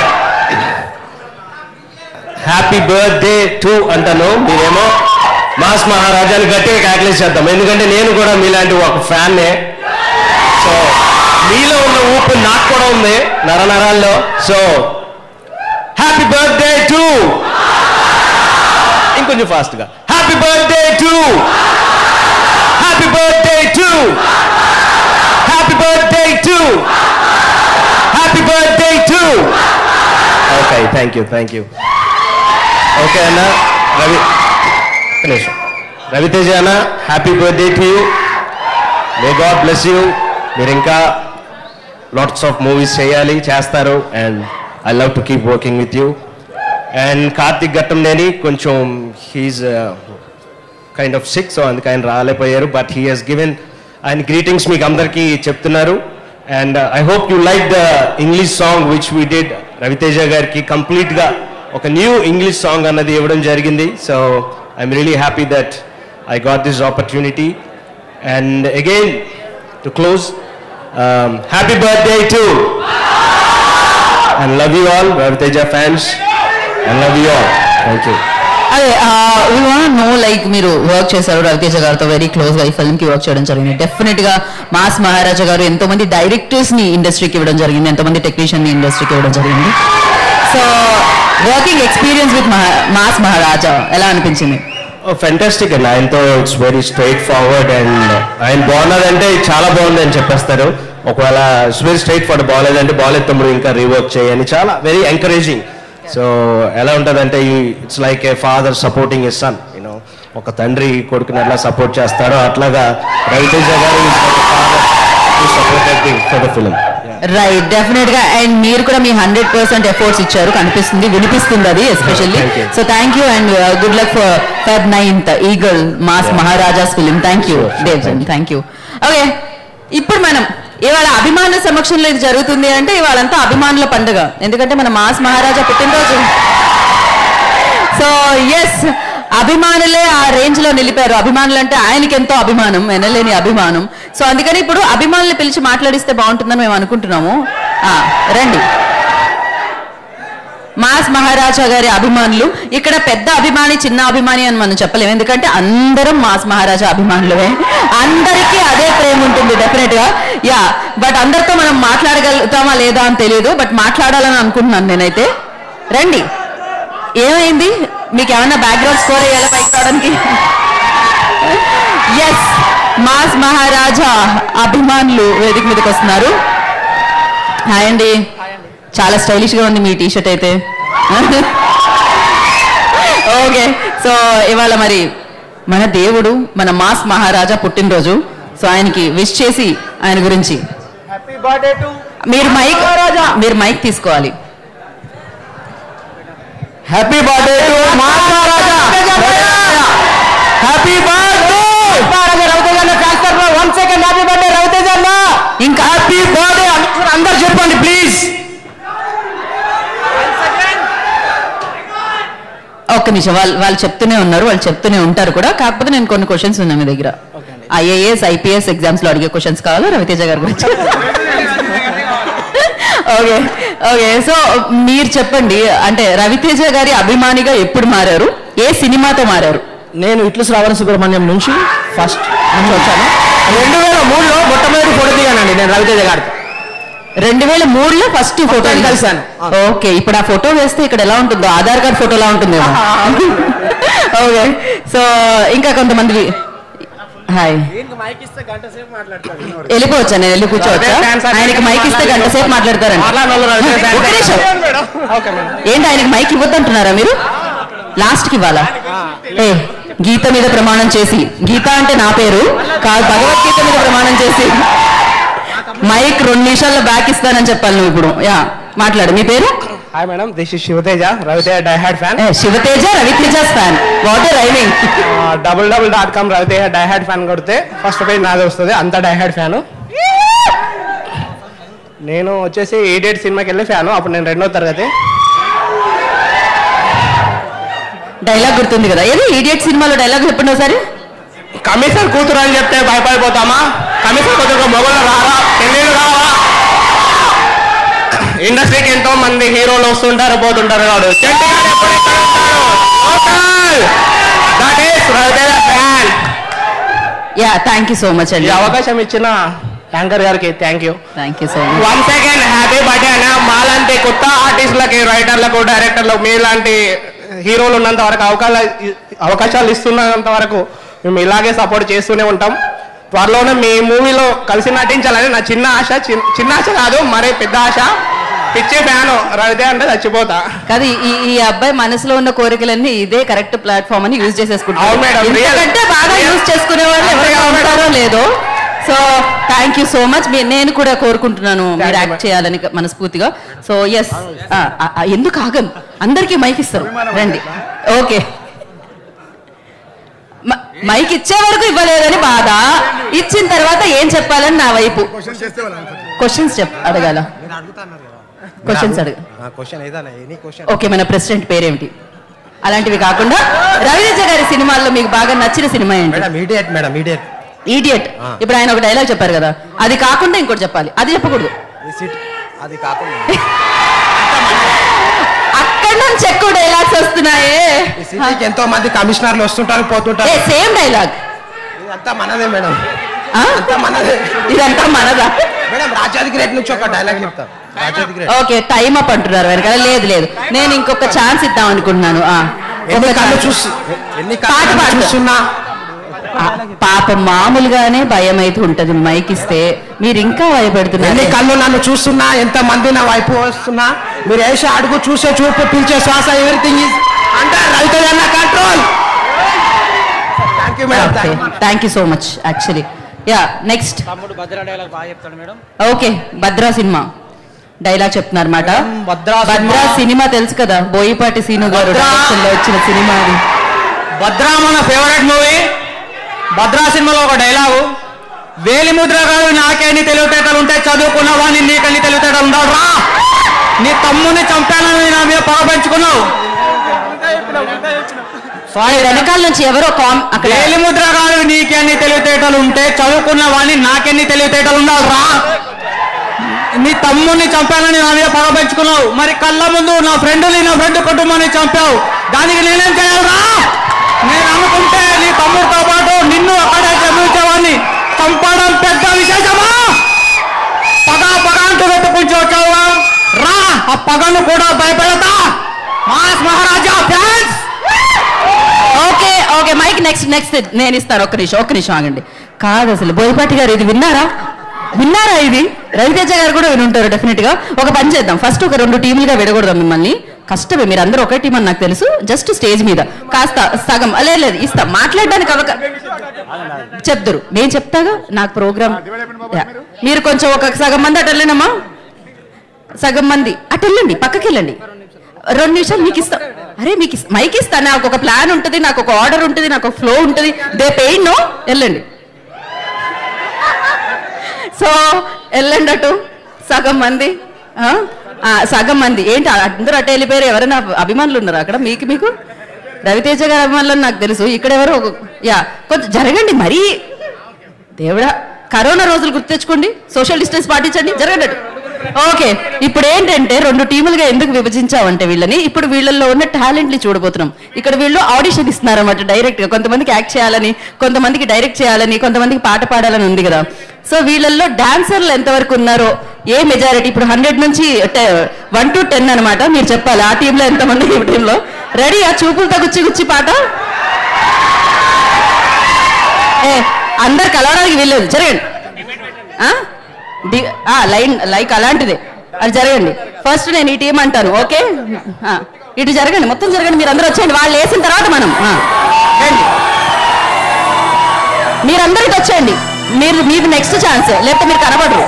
హ్యాపీ బర్త్డే టు అంటాను మీరేమో మాస్ మహారాజాని గట్టిగా క్యాక్యులేట్ చేద్దాం ఎందుకంటే నేను కూడా మీలాంటి ఒక ఫ్యాన్నే సో మీలో ఉన్న ఊపు నాకు కూడా ఉంది నరనరాల్లో సో హ్యాపీ బర్త్డే టు ఇంకొంచెం ఫాస్ట్గా happy birthday to happy birthday to happy birthday to happy birthday to okay thank you thank you okay అన్న రవి ఒక్క నిమిషం రవితేజ అన్న happy birthday to you may God bless you మీరు ఇంకా లాట్స్ ఆఫ్ మూవీస్ చేయాలి చేస్తారు and I love to keep working with you and Karthik Ghattamaneni కొంచెం he's kind of sick so అందుకే ఆయన రాలేకపోయారు బట్ హీ హాస్ గివెన్ ఆయన గ్రీటింగ్స్ మీకు అందరికీ చెప్తున్నారు and I hope you like the English song which we did Ravi Teja గారికి కంప్లీట్గా ఒక న్యూ ఇంగ్లీష్ సాంగ్ అన్నది ఇవ్వడం జరిగింది so I'm really happy that I got this opportunity and again to close happy birthday to and love you all Ravi Teja fans and love you all thank you అదే we want no like మీరు work చేశారు రవితేజ గారితో very close గా ఈ film కి work చేయడం జరిగింది definite గా మాస్ మహారాజా గారు ఎంతో మంది డైరెక్టర్స్ ని ఇండస్ట్రీకి ఇవ్వడం జరిగింది ఎంతో మంది టెక్నీషియన్ ని ఇండస్ట్రీకి ఇవ్వడం జరిగింది so working experience with mass Maharaja ఎలా అనిపించింది ఫెంటాస్టిక్ అండి ఆయనతో it's very straightforward and ఆయన బాగున్నదంటే చాలా బాగుంది అని చెప్పేస్తారు ఒకవేళ ఇట్స్ వెరీ స్ట్రైట్ ఫార్వర్డ్ బాగాలేదంటే బాగాలేదు తమ్ముడు ఇంకా రీవర్క్ చేయని చాలా వెరీ ఎంకరేజింగ్ సో ఎలా ఉంటుందంటే it's like a father supporting his son you know ఒక తండ్రి కొడుకుని ఎలా సపోర్ట్ చేస్తాడో అట్లాగా Ravi Teja garu supported for the film right definite గా అండ్ మీరు కూడా మీ హండ్రెడ్ పర్సెంట్ ఎఫర్ట్స్ ఇచ్చారు కనిపిస్తుంది వినిపిస్తుంది అది especially Thank you. So thank you and good luck for Feb ninth eagle mass Yeah. Maharaja's film thank you Sure, sure. Davzand thank you okay ఇప్పుడు మనం ఇవాళ అభిమానుల సమక్షంలో ఇది జరుగుతుంది అంటే ఇవాళంతా అభిమానుల పండుగ ఎందుకంటే మన మాస్ మహారాజా పుట్టినరోజు సో ఎస్ అభిమానులే ఆ రేంజ్ లో నిలిపారు అభిమానులు అంటే ఆయనకి ఎంతో అభిమానం ఎనలేని అభిమానం సో అందుకని ఇప్పుడు అభిమానులు పిలిచి మాట్లాడిస్తే బాగుంటుందని మేము అనుకుంటున్నాము ఆ, రండి మాస్ మహారాజా గారి అభిమానులు ఇక్కడ పెద్ద అభిమాని చిన్న అభిమాని అని మనం చెప్పలేము ఎందుకంటే అందరం మాస్ మహారాజా అభిమానులమే అందరికీ అదే ప్రేమ ఉంటుంది డెఫినెట్ గా యా బట్ అందరితో మనం మాట్లాడగలుగుతామా లేదా అని తెలియదు బట్ మాట్లాడాలని అనుకుంటున్నాను నేనైతే రండి ఏమైంది మీకు ఏమైనా బ్యాక్గ్రౌండ్ స్కోర్ అయ్యేలా పైకి రావడానికి ఎస్ మాస్ మహారాజా అభిమానులు వేదిక మీదకి వస్తున్నారు హాయ్ అండి చాలా స్టైలిష్ గా ఉంది మీ టీ షర్ట్ అయితే ఓకే సో ఇవాళ మరి మన దేవుడు మన మాస్ మహారాజా పుట్టినరోజు సో ఆయనకి విష్ చేసి ఆయన గురించి హ్యాపీ బర్త్డే టు మీరు మైక్ మీరు మైక్ తీసుకోవాలి happy birthday to Maharaja happy birthday Maharaja Ravi Teja అన్న ట్రాన్స్ఫర్ లో one second happy birthday Ravi Teja అన్న ఇంకా హ్యాపీ బర్త్డే అందరు చెప్పండి ప్లీజ్ ఒక్క నిమిషం వాళ్ళు వాళ్ళు చెప్తూనే ఉన్నారు వాళ్ళు చెప్తూనే ఉంటారు కూడా కాకపోతే నేను కొన్ని క్వశ్చన్స్ ఉన్నాయి మీ దగ్గర ఐఏఎస్ ఐపీఎస్ ఎగ్జామ్స్ లో అడిగే క్వశ్చన్స్ కావాలా రవితేజ గారి గురించి ఓకే ఓకే సో మీరు చెప్పండి అంటే రవితేజ గారి అభిమానిగా ఎప్పుడు మారారు ఏ సినిమాతో మారారు నేను ఇట్లు శ్రావణ సుబ్రహ్మణ్యం నుంచి ఫస్ట్ నుంచి వచ్చాను రెండు వేల మూడులో మొట్టమొదటి ఫోటో దిగానండి నేను రవితేజ గారితో రెండు వేల మూడులో ఫస్ట్ ఫోటో మొత్తానికి కలిశాను. ఓకే ఇప్పుడు ఆ ఫోటో వేస్తే ఇక్కడ ఎలా ఉంటుందో ఆధార్ కార్డ్ ఫోటో ఎలా ఉంటుందేమో ఓకే సో ఇంకా కొంతమంది హాయ్ వెళ్ళిపోవచ్చా నేను వెళ్ళి కూర్చోవచ్చా ఆయనకి మైక్ ఇస్తే గంట సేపు మాట్లాడతారండి ఒక్క నిమిషం. ఏంటి ఆయనకి మైక్ ఇవ్వద్దంటున్నారా మీరు లాస్ట్ కి ఇవ్వాలా ఏ గీత మీద ప్రమాణం చేసి గీత అంటే నా పేరు కాదు భగవద్గీత మీద ప్రమాణం చేసి మైక్ రెండు నిమిషాల్లో బ్యాక్ ఇస్తానని చెప్పాలి నువ్వు ఇప్పుడు యా మాట్లాడు మీ పేరు hi madam this is Shivateja Ravi Teja die hard fan ఏ, Shivateja Ravi Teja fan what rhyming double double dot com Ravi Teja die hard fan కొడితే ఫస్ట్ పేజ్ నాది వస్తుంది అంత డై హ్యాడ్ ఫ్యాన్ నేను వచ్చేసి ఈడియట్ సినిమాకి వెళ్ళి ఫ్యాను అప్పుడు నేను రెండో తరగతి డైలాగ్ గుర్తుంది కదా ఏది ఈడియట్ సినిమాలో డైలాగ్ చెప్పండి ఒకసారి కమిషనర్ కూతురు అని చెప్తే భయపడిపోతామా కమిషనర్ కూతురు మొగలు రారా పెళ్ళిళ్ళు రావా ఇండస్ట్రీకి ఎంతో మంది హీరోలు వస్తుంటారు పోతుంటారు కాదు చెట్టు గారు ఎప్పుడు ఇక్కడ ఉంటారు? Total. That is Ravi Teja fan. Yeah thank you so much ఈ అండి అవకాశం ఇచ్చిన యాంకర్ గారికి thank you thank you so much one second happy birthday అన్న మాలాంటి కొత్త ఆర్టిస్టులకి రైటర్లకు డైరెక్టర్లకు మీలాంటి హీరోలు ఉన్నంత వరకు అవకాశాలు అవకాశాలు ఇస్తున్నంత వరకు మేము ఇలాగే సపోర్ట్ చేస్తూనే ఉంటాం త్వరలోనే మీ మూవీలో కలిసి నటించాలని నా చిన్న ఆశ చిన్- చిన్న ఆశ కాదు మరే పెద్ద ఆశ పిచ్చే ఫ్యాన్ రవితే అంటే చచ్చిపోతా కాదు ఈ ఈ అబ్బాయి మనసులో ఉన్న కోరికలన్నీ ఇదే కరెక్ట్ ప్లాట్ఫామ్ అని యూజ్ అవును చేసేసుకుంటారు మేడం, real. ఎందుకంటే బాగా Real. యూజ్ చేసుకునే వాళ్ళు అంతే ఎవరైనా కదా మేడం. ఉంటారో లేదో so thank you so much నేను కూడా కోరుకుంటున్నాను మీరు you, యాక్ట్ ma'am. చేయాలని మనస్ఫూర్తిగా సో ఎస్ ఎందుకు ఆగం అందరికీ మైక్ ఇస్తారు రండి ఓకే మైక్ ఇచ్చే వరకు ఇవ్వలేదని బాధ ఇచ్చిన తర్వాత ఏం చెప్పాలని నా వైపు క్వశ్చన్స్ చెప్ అడగాల క్వశ్చన్స్ అడగ క్వశ్చన్ ఏదైనా ఎనీ క్వశ్చన్ ఓకే మన ప్రెసిడెంట్ పేరేమిటి అలాంటివి కాకుండా రవితేజ గారి సినిమాల్లో మీకు బాగా నచ్చిన సినిమా ఏంటి madam idiot madam idiot idiot ఇప్పుడు ఆయన ఒక డైలాగ్ చెప్పారు కదా అది కాకుండా ఇంకోటి చెప్పాలి అది చెప్పకూడదు ఈ సిట్ అది కాకుండా అక్కడ నుంచి ఎక్కువ డైలాగ్స్ వస్తున్నాయే ఈ సిటీకి ఎంతో మంది కమిషనర్లు వస్తుంటారు ఏ పోతుంటారు సేమ్ డైలాగ్ ఇదంతా మనదే మేడం అంతా మనదే ఇదంతా మనదా మేడం రాజాది రేట్ నుంచి ఒక డైలాగ్ చెప్తాం రాజాది రేట్ ఓకే టైం అప్ అంటున్నారు వెనకాల లేదు లేదు నేను ఇంకొక ఛాన్స్ ఇద్దాం అనుకుంటున్నాను ఆ, ఎన్ని ఒక కళ్ళు chance. చూసి ఎన్ని పాట కళ్ళు పాడతా. చూస్తున్నా ఆ, పాప మామూలుగానే భయం అయితే ఉంటది మైక్ ఇస్తే మీరు ఇంకా భయపెడుతున్నారు ఎన్ని కళ్ళు నన్ను చూస్తున్నా ఎంత మంది నా వైపు వస్తున్నా మీరు వేసే అడుగు చూసే చూపు పిలిచే శ్వాస ఎవ్రీథింగ్ ఇస్ అంటారు రైతు అన్న control thank you madam okay thank you so much actually yeah next okay Bhadra cinema dialogue చెప్తున్నారు మాట భద్రా భద్రా సినిమా- సినిమా తెలుసు కదా బోయిపాటి సీను గారు భద్రా- డైరెక్షన్ లో వచ్చిన సినిమా అది భద్రా మన ఫేవరెట్ మూవీ భద్రా సినిమాలో ఒక డైలాగు వేలిముద్ర గారు నాకేని తెలివితేటలు ఉంటే చదువుకున్న వాడిని నీకని తెలివితేటలు ఉండవు రా నీ తమ్ముని చంపానని నా మీద పగ పెంచుకున్నావు సారీ వెనకాల నుంచి ఎవరో కామ్ అక్కడ వేలిముద్ర గారు నీకెన్ని తెలివితేటలు ఉంటే చదువుకున్న వాడిని నాకెన్ని తెలివితేటలు ఉండవు రా నీ తమ్ముని చంపానని నా మీద పగ పెంచుకున్నావు మరి కళ్ళ ముందు నా ఫ్రెండ్ని నా ఫ్రెండ్ కుటుంబాన్ని చంపావు దానికి నేనేం చేయాలరా నేను అనుకుంటే నీ తమ్ముడితో పాటు నిన్ను అక్కడే చదివించేవాడిని చంపడం పెద్ద విశేషమా పగ పగ అంటూ వెతుకుంటూ వచ్చావుగా రా ఆ పగను కూడా భయపెడతా mass Maharaja fans okay okay mike next next నేను ఇస్తాను ఒక్క నిమిషం ఒక్క నిమిషం ఆగండి కాదు అసలు బోయపాటి గారు ఇది విన్నారా విన్నారా ఇది రవితేజ గారు కూడా వినుంటారు డెఫినెట్ గా ఒక పని చేద్దాం ఫస్ట్ ఒక రెండు టీములుగా విడకూడదాం మిమ్మల్ని కష్టమే మీరు అందరూ ఒకే టీం అని నాకు తెలుసు జస్ట్ స్టేజ్ మీద కాస్త సగం లేదు లేదు ఇస్తాం మాట్లాడడానికి అవక చెప్తారు నేను చెప్తాగా నాకు ప్రోగ్రామ్ మీరు కొంచెం ఒక సగం మంది అటు వెళ్ళినమ్మా సగం మంది అటు వెళ్ళండి పక్కకి వెళ్ళండి రెండు నిమిషాలు మీకు ఇస్తాం అరే మీకు ఇస్తా- మైక్ ఇస్తా నాకు ఒక ప్లాన్ ఉంటుంది నాకు ఒక ఆర్డర్ ఉంటుంది నాకు ఒక ఫ్లో ఉంటుంది దే పెయిన్ నో వెళ్ళండి సో వెళ్ళండి అటు సగం మంది ఆ? ఆ, సగం మంది ఏంటి అందరూ అటు వెళ్ళిపోయారు ఎవరైనా అభిమానులు ఉన్నారు అక్కడ మీకు మీకు రవితేజ గారి అభిమానులు అని నాకు తెలుసు ఇక్కడ ఎవరో ఒక- యా కొంచెం జరగండి మరీ దేవుడా కరోనా రోజులు గుర్తు తెచ్చుకోండి సోషల్ డిస్టెన్స్ పాటించండి జరగండి అటు ఓకే ఇప్పుడు ఏంటంటే రెండు టీములుగా ఎందుకు విభజించామంటే వీళ్ళని ఇప్పుడు వీళ్ళల్లో ఉన్న టాలెంట్ ని చూడబోతున్నాం ఇక్కడ వీళ్ళు ఆడిషన్ ఇస్తున్నారు అనమాట డైరెక్ట్ గా కొంతమందికి యాక్ట్ చేయాలని కొంతమందికి డైరెక్ట్ చేయాలని కొంతమందికి పాట పాడాలని ఉంది కదా సో వీళ్ళల్లో డాన్సర్లు ఎంతవరకు ఉన్నారో ఏ మెజారిటీ ఇప్పుడు హండ్రెడ్ నుంచి వన్ టు టెన్ అనమాట మీరు చెప్పాలి ఆ టీంలో ఎంతమంది ఈ టీంలో రెడీ ఆ చూపులతో గుచ్చి గుచ్చి పాట ఏ అందరు కలవడానికి వీల్లేదు జరగండి ఆ? ది- ఆ, లైన్ లైక్ అలాంటిదే అది జరగండి ఫస్ట్ నేను ఈ టీం అంటాను ఓకే ఆ, ఇటు జరగండి మొత్తం జరగండి మీరు అందరూ వచ్చేయండి వాళ్ళు వేసిన తర్వాత మనం ఆ, రండి మీరందరూ ఇటు వచ్చేయండి మీరు మీది నెక్స్ట్ ఛాన్స్ లేకపోతే మీరు కనబడరు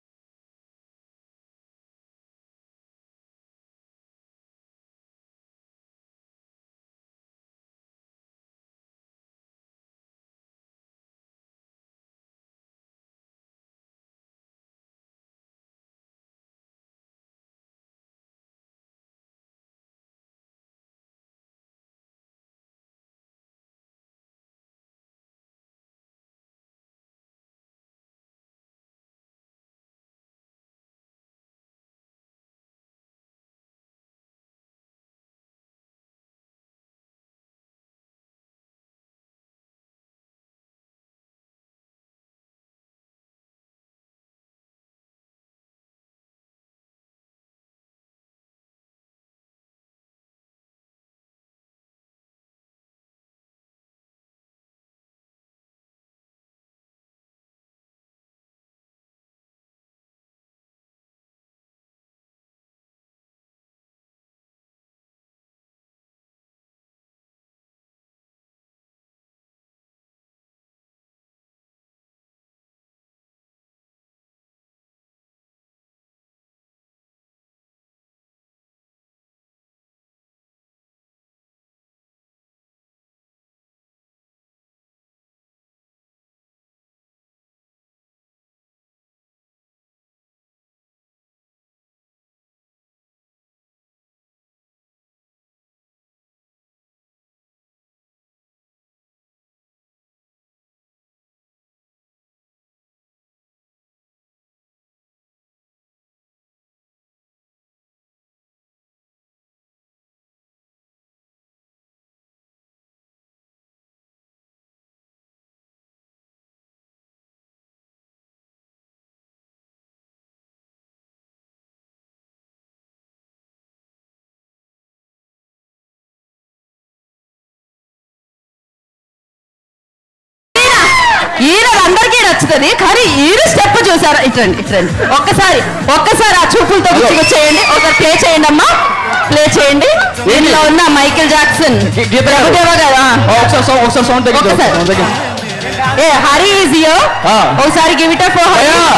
ఈయన అందరికీ నచ్చుతుంది కానీ ఈయన స్టెప్ చూసారా ఇట్రండి ఇట్రండి ఒక్కసారి ఒక్కసారి ఆ చూపులతో గుర్తుకు చేయండి ఒకసారి ప్లే చేయండి అమ్మా ప్లే చేయండి దీనిలో ఉన్న మైకేల్ జాక్సన్ గీత గారు. ప్రభుదేవ గారు ఆ. ఒకసారి సౌ- ఒకసారి సౌండ్ తగ్గించు ఒక్కసారి. సౌండ్ తగ్గించు. ఏ హరి ఈజ్ హియర్ ఆ. ఒకసారి గివ్ ఇట్ ఫర్ హరి అయ్యా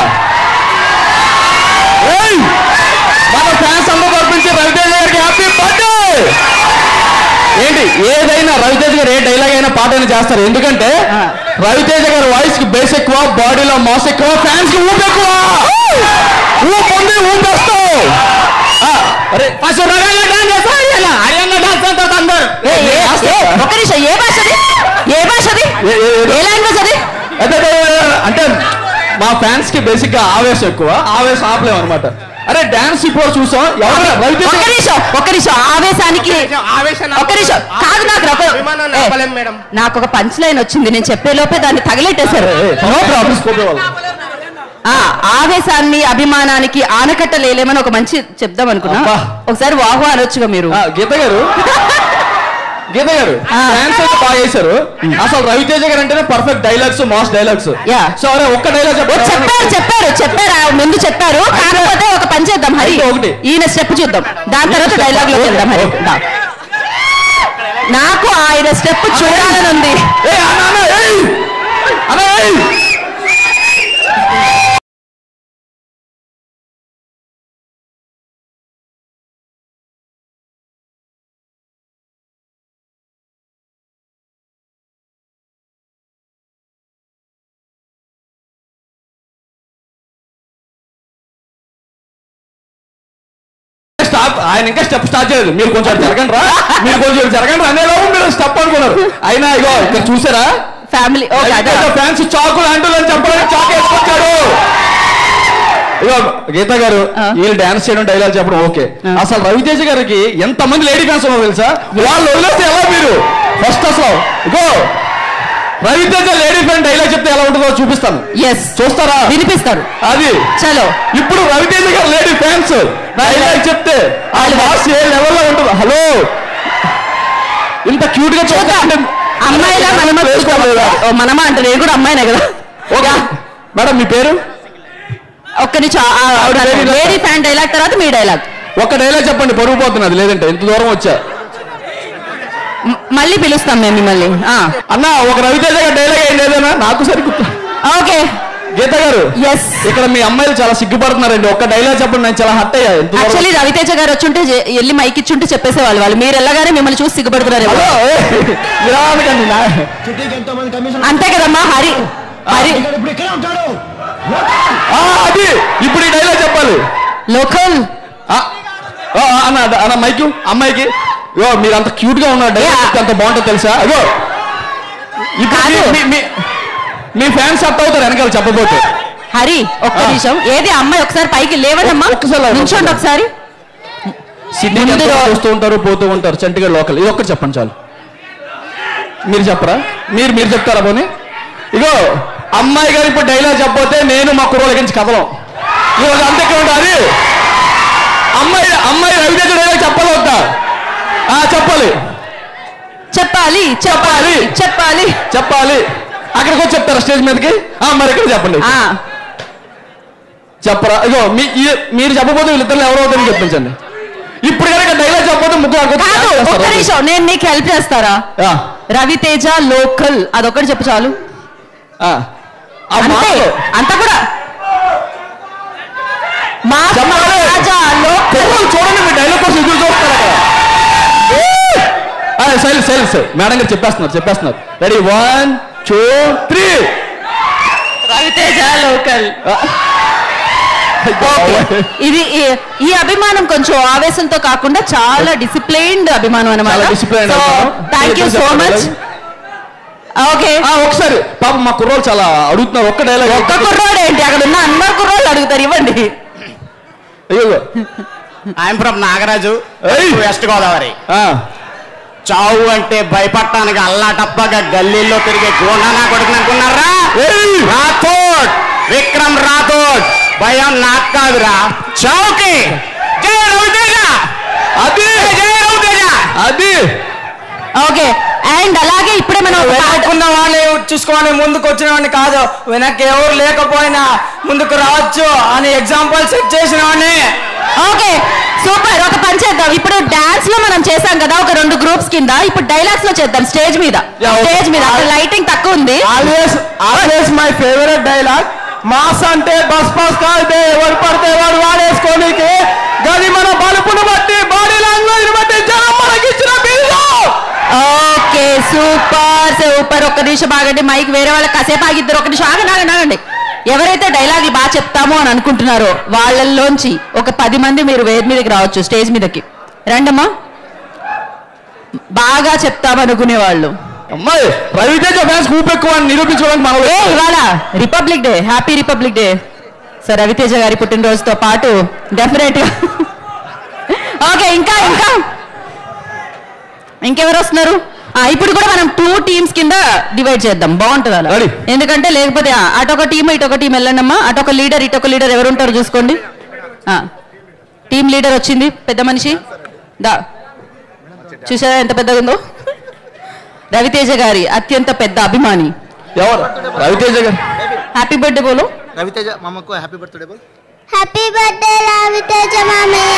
ఏయ్! మన ఫ్యాన్స్ అందరూ పంపించి రవితేజ గారికి హ్యాపీ బర్త్డే ఏంటి ఏదైనా రవితేజ గారు ఏ డైలాగ్ అయినా పాట అయినా చేస్తారు ఎందుకంటే రవితేజ గారి వాయిస్ కి బేస్ ఎక్కువ బాడీలో మాస్ ఎక్కువ ఫ్యాన్స్ కి ఊపు ఎక్కువ ఊపు ఉంది ఊపేస్తావు ఆ, అరే ఫస్ట్ రకంగా డాన్స్ చేస్తా హరియానా హరియానా డాన్స్ అంటారు అందరు ఏ, ఏ, ఏ, ఒక్క నిమిషం ఏ భాషది ఏ భాషది ఏ, ఏ, ఏ, ఏ లాంగ్వేజ్ అది అదే, అదే, అదే, అంటే మా ఫ్యాన్స్ కి బేసిక్ గా ఆవేశం ఎక్కువ ఆవేశం ఆపలేము అనమాట అరే డాన్స్ ఇప్పుడు చూసాం ఎవరు రవితేజ ఒక్క నిమిషం ఒక్క నిమిషం ఆవేశానికి ఆవేశం ఒక్క నిమిషం కాదు నాకు ఒక- అభిమానాన్ని ఏ, ఆపలేం మేడం. నాకు ఒక పంచ్ లైన్ వచ్చింది నేను చెప్పే లోపే దాన్ని తగిలెట్టేశారు నో ప్రాబ్లం ఆ ఆవేశాన్ని అభిమానానికి ఆనకట్ట లేలేమని ఒక మంచి చెప్దాం అనుకున్నా అబ్బా. ఒకసారి వాహు అనొచ్చుగా మీరు గీత గారు గీత గారు ఆ. డాన్స్ అయితే బాగా చేశారు అసలు రవితేజ గారు అంటేనే perfect dialogues mass dialogues Yeah. So అరే ఒక్క డైలాగ్ ఓ, చెప్పారు చెప్పారు చెప్పారు ఆ ముందు చెప్పారు కాకపోతే ఒక పని చేద్దాం హరి అయితే ఒకటి. ఈయన స్టెప్ చూద్దాం దాని తర్వాత డైలాగ్ లో వెళ్దాం హరి దా. నాకు ఆయన స్టెప్ చూడాలని ఉంది స్టాప్ ఆయన ఇంకా స్టెప్ స్టార్ట్ చేయలేదు మీరు కొంచెం జరగండి రా మీరు కొంచెం జరగండి అనేలోపు మీరు స్టెప్ అనుకున్నారు అయినా ఇగో ఇక్కడ చూసారా ఫ్యామిలీ ఓకే అదే ఫ్యాన్స్ చాకులు అంటూ అని చెప్పడానికి చాకు వేసుకొచ్చాడు ఇగో గీత గారు ఆ. వీళ్ళు డాన్స్ చేయడం డైలాగ్ చెప్పడం ఓకే ఆ. అసలు రవితేజ గారికి ఎంత మంది లేడీ ఫ్యాన్స్ ఉన్నారో తెలుసా వాళ్ళు వదిలేస్తే ఎలా మీరు ఫస్ట్ అసలు ఇగో రవితేజ లేడీ ఫ్యాన్ డైలాగ్ చెప్తే ఎలా ఉంటుందో చూపిస్తాను ఎస్ చూస్తారా వినిపిస్తారు అది చలో ఇప్పుడు రవితేజ గారు లేడీ ఫ్యాన్స్ డైలాగ్ చెప్తే ఆ బాస్ ఏ లెవెల్లో ఉంటుంది హలో ఇంత క్యూట్ గా చూద్దాం అమ్మాయిలా మనమా చూసుకోలేదా ఓ, మనమా అంటే నేను కూడా అమ్మాయినే కదా ఓకే మేడం మీ పేరు ఒక్క నిమిషం ఆ, ఆవిడ లేడీ ఫ్యాన్ డైలాగ్ తర్వాత మీ డైలాగ్ ఒక డైలాగ్ చెప్పండి పరుగు పోతున్నది లేదంటే ఇంత దూరం వచ్చా మ- మళ్ళీ పిలుస్తాం మేము మిమ్మల్ని ఆ, అన్న ఒక రవితేజ గారి డైలాగ్ ఏంటి ఏదైనా నాకు సరిగ్గు ఓకే గీత గారు ఎస్ ఇక్కడ మీ అమ్మాయిలు చాలా సిగ్గుపడుతున్నారండి ఒక్క డైలాగ్ చెప్పండి నేను చాలా హట్ అయ్యా ఎంత దూరం- యాక్చువల్లీ రవితేజ గారు వచ్చుంటే జే- వెళ్ళి మైక్ ఇచ్చుంటే చెప్పేసేవాళ్ళు వాళ్ళు మీరు వెళ్ళగానే మిమ్మల్ని చూసి సిగ్గుపడుతున్నారు హలో ఏ, ఇలా అనకండి నా చిట్టికి ఎంతో మంది కమిషన్ అంతే కదమ్మా హరి హరి ఇప్పుడు ఇక్కడే ఉంటాడు ఆ, అది ఇప్పుడు ఈ డైలాగ్ చెప్పాలి లోకల్ ఆ, ఆ, అన్న అద- అన్న మైక్ అమ్మాయికి ఇగో మీరు అంత క్యూట్ గా ఉన్నారు డైలాగ్ Yeah. చెప్తే అంత బాగుంటుంది తెలుసా అగో ఇప్పుడు కాదు. మీ- మీ- మీ ఫ్యాన్స్ అట్ అవుతారు వెనకాల చెప్పబోతే హరి ఒక్క ఆ. నిమిషం ఏది అమ్మాయి ఒకసారి పైకి లేవదమ్మా ఒక్కసారి లేవండి, నుంచోండి ఒక్కసారి. ఒకసారి సిడ్నీ ముందు రో- వస్తూ ఉంటారు పోతూ ఉంటారు చంటిగఢ్ లోకల్ ఇది ఒక్కటి చెప్పండి చాలు మీరు చెప్పరా మీరు మీరు చెప్తారా పోనీ ఇగో అమ్మాయి గారు ఇప్పుడు డైలాగ్ చెప్పపోతే నేను మా కుర్రోళ్ళ గురించి కదలం ఈరోజు అంతే ఉంటుంది అమ్మాయి అమ్మాయి రవితేజ డైలాగ్ చెప్పాలి వద్దా ఆ, చెప్పాలి చెప్పాలి చెప్పాలి చెప్పాలి చెప్పాలి అక్కడికి వచ్చి చెప్తారా స్టేజ్ మీదకి ఆ, మరి ఇక్కడ చెప్పండి ఆ చెప్పరా ఇగో మీ ఈ- మీరు చెప్పబోతే వీళ్ళిద్దరు ఎవరో అవుతారని చెప్పించండి ఇప్పుడు కనుక డైలాగ్ చెప్పబోతే ముగ్గురు అక్కడికి వచ్చి కాదు dance ఒక్క చేస్తారు. నిమిషం నేను నీకు హెల్ప్ చేస్తారా ఆ, రవితేజ లోకల్ అదొకటి చెప్పు చాలు ఆ. ఆ అంతే మాటలు. అంత కూడా మా చెప్పాలి. రాజా లోకల్ కుర్రోళ్ళు చూడండి మీ డైలాగ్ కోసం ఎదురు చూస్తారు అక్కడ సైలెన్స్ సైలెన్స్ మేడం గారు చెప్పేస్తున్నారు చెప్పేస్తున్నారు ready one two three Ravi Teja local ఇది ఈ- ఈ అభిమానం కొంచెం ఆవేశంతో కాకుండా చాలా డిసిప్లైన్డ్ అభిమానం అనమాట చాలా disciplined అభిమానం. థ్యాంక్ యూ సో చెప్పండి మచ్ ఓకే ఒకసారి పాపం మా కుర్రోళ్ళు చాలా అడుగుతున్నారు ఒక్క డైలాగ్ ఒక్క కుర్రోడు ఏంటి అక్కడ ఉన్న అందరు కుర్రోళ్ళు అడుగుతారు ఇవ్వండి అయ్యో ఐఎమ్ ఫ్రమ్ నాగరాజు ఏయ్. వెస్ట్ గోదావరి ఆ, చావు అంటే భయపడటానికి అల్లాటప్పగా గల్లీల్లో తిరిగే గోండా నా కొడుకుని అనుకున్నారా ఏయ్. రాథోడ్ విక్రమ్ రాథోడ్ భయం నాకు కాదురా చావుకి జై రవితేజ అది జై రవితేజ అది ఓకే అండ్ అలాగే ఇప్పుడే మనం ఒక పాట- వెనక్కున్న వాడిని చూసుకొని ముందుకు వచ్చిన వాడిని కాదు వెనక్కి ఎవరు లేకపోయినా ముందుకు రావచ్చు అని ఎగ్జాంపుల్ సెట్ చేసిన వాడిని ఓకే సూపర్ ఒక పని చేద్దాం ఇప్పుడు డాన్స్ లో మనం చేసాం కదా ఒక రెండు గ్రూప్స్ కింద ఇప్పుడు డైలాగ్స్ లో చేద్దాం స్టేజ్ మీద Yeah, okay. స్టేజ్ మీద అక్కడ లైటింగ్ తక్కువ ఉంది always always my favourite dialogue mass అంటే బస్ పాస్ కాదు ఎవరు పడితే వాడు వాడేసుకోనికి గది మన బలుపును బట్టి బాడీ లాంగ్వేజ్ బట్టి జనం మనకి ఇచ్చిన బిల్లు ఓకే సూపర్ సూపర్ ఒక్క నిమిషం ఆగండి మైక్ వేరే వాళ్ళకి కాసేపు ఆగిద్దరు ఒక నిమిషం ఆగండి ఆగండి ఆగండి ఎవరైతే డైలాగులు బాగా చెప్తామో అని అనుకుంటున్నారో వాళ్ళల్లోంచి ఒక పది మంది మీరు వేది మీదకి రావచ్చు స్టేజ్ మీదకి రండమ్మా బాగా చెప్తామనుకునే వాళ్ళు అమ్మాయి రవితేజ ఫ్యాన్స్ కూపు ఎక్కువ అని నిరూపించుకోవడానికి మనం ఏ ఇవాళ republic day happy republic day so Ravi Teja గారి పుట్టినరోజుతో పాటు డెఫినెట్ గా ఓకే ఇంకా ఇంకా ఇంకెవరు వస్తున్నారు ఆ, ఇప్పుడు కూడా మనం టూ టీమ్స్ కింద డివైడ్ చేద్దాం బాగుంటుంది అలా Ready. ఎందుకంటే లేకపోతే ఆ, అటొక టీం ఇటొక టీం వెళ్ళండమ్మా అటొక లీడర్ ఇటొక లీడర్ ఎవరు ఉంటారో చూసుకోండి టీం లీడర్ వచ్చింది పెద్ద మనిషి దా చూసారా ఎంత పెద్దగా ఉందో రవితేజ గారి అత్యంత పెద్ద అభిమాని ఎవరు రవితేజ గారు హ్యాపీ బర్త్డే బోలో రవితేజ మామకు హ్యాపీ బర్త్డే బోల్ హ్యాపీ బర్త్డే రవితేజ మామయ్య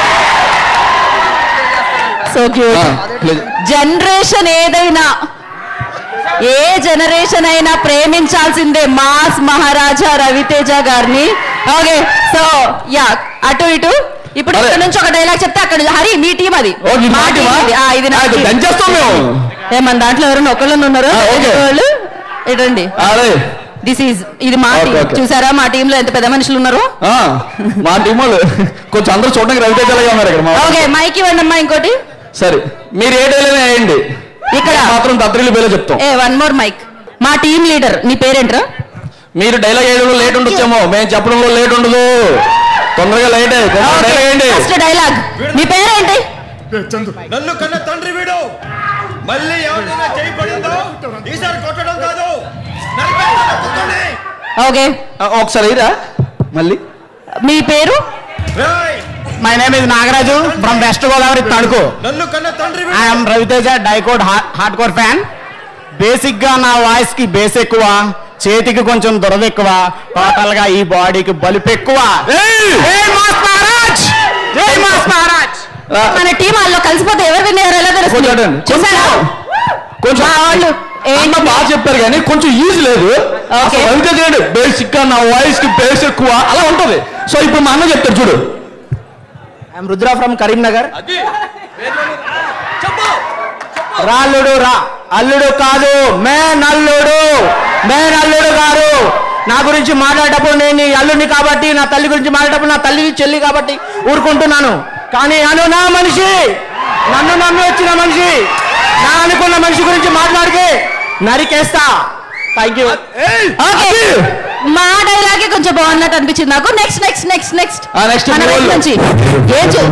సో క్యూట్ ఆ, please. జనరేషన్ ఏదైనా ఏ జనరేషన్ అయినా ప్రేమించాల్సిందే మాస్ మహారాజా రవితేజ గారిని ఓకే సో యా అటు ఇటు ఇప్పుడు అదే. ఇక్కడ నుంచి ఒక డైలాగ్ చెప్తే అక్కడ నుంచి- హరి మీ టీం అది ఓ, ఇది మా మా team team ఆ? ఇది. ఆ, ఇది నా ఆ, ఇది team. దంచేస్తాం మేము. ఏ, మన దాంట్లో ఎవరైనా ఒకళ్ళు ఉన్నారు ఆ, okay. వాళ్ళు ఇటండి అదే దిస్ ఈజ్ ఇది మా Okay, టీం okay. చూసారా మా టీంలో ఎంత పెద్ద మనుషులు ఉన్నారు ఆ, మా టీం వాళ్ళు కొంచెం అందరూ చూడడానికి రవితేజ లాగా ఉన్నారు ఇక్కడ మా వాళ్ళు. ఓకే మైక్ ఇవ్వండి అమ్మా ఇంకోటి సరే మీరు ఏ డైలాగ్ వేయండి ఇక్కడ మాత్రం దత్రిల్లి పేరే చెప్తాం ఏ వన్ మోర్ మైక్ మా టీం లీడర్ నీ పేరేంట్రా మీరు డైలాగ్ వేయడంలో లేట్ ఉండొచ్చేమో మేము చెప్పడంలో లేట్ ఉండదు తొందరగా లేట్ డైలాగ్ వేయండి ఫస్ట్ డైలాగ్ మీ పేరేంటి నన్ను కన్న తండ్రి వీడు మళ్ళీ ఎవరైనా చేయి పడిందో ఈసారి కొట్టడం కాదు నరికేస్తాను కుక్కని. ఓకే ఒకసారి ఇరా మళ్ళీ మీ పేరు రేయ్, my name is Nagaraju from West Godavari Tanuku నన్ను కన్న తండ్రి వీడు I'm Ravi Teja die hard hardcore fan basic గా నా వాయిస్ కి బేస్ ఎక్కువ చేతికి కొంచెం దురద ఎక్కువ టోటల్ గా ఈ బాడీకి బలుపు ఎక్కువ జై మాస్ మహారాజ్ జై మాస్ మహారాజ్ మన టీం వాళ్ళు కలిసిపోతే ఎవరు విన్నారు ఎలా తెలుస్తుంది కొంచెం అటండి. చూసారా కొంచెం మా వాళ్ళు అన్న బాగా చెప్పారు కానీ కొంచెం ఈజీ లేదు అసలు రవితేజ చేయండి బేసిక్ గా నా వాయిస్ కి బేస్ ఎక్కువ అలా ఉంటది సో ఇప్పుడు మా అన్న చెప్తారు చూడు ఐఎమ్ రుద్ర ఫ్రమ్ కరీంనగర్ రాల్లుడు రా అల్లుడు కాదు మే నల్లుడు మే నల్లుడు గారు నా గురించి మాట్లాడేటప్పుడు నేను నీ అల్లుడిని కాబట్టి నా తల్లి గురించి మాట్లాడేటప్పుడు నా తల్లి చెల్లి కాబట్టి ఊరుకుంటున్నాను కానీ అను నా మనిషి నన్ను నమ్మి వచ్చిన మనిషి నా అనుకున్న మనిషి గురించి మాట్లాడితే నరికేస్తా థ్యాంక్ యూ ఓకే మా డైలాగే కొంచెం బాగున్నట్టు అనిపించింది నాకు నెక్స్ట్ నెక్స్ట్ నెక్స్ట్ నెక్స్ట్ ఆ, next మన మీ వైపు వాళ్ళు. నుంచి ఏం చూ-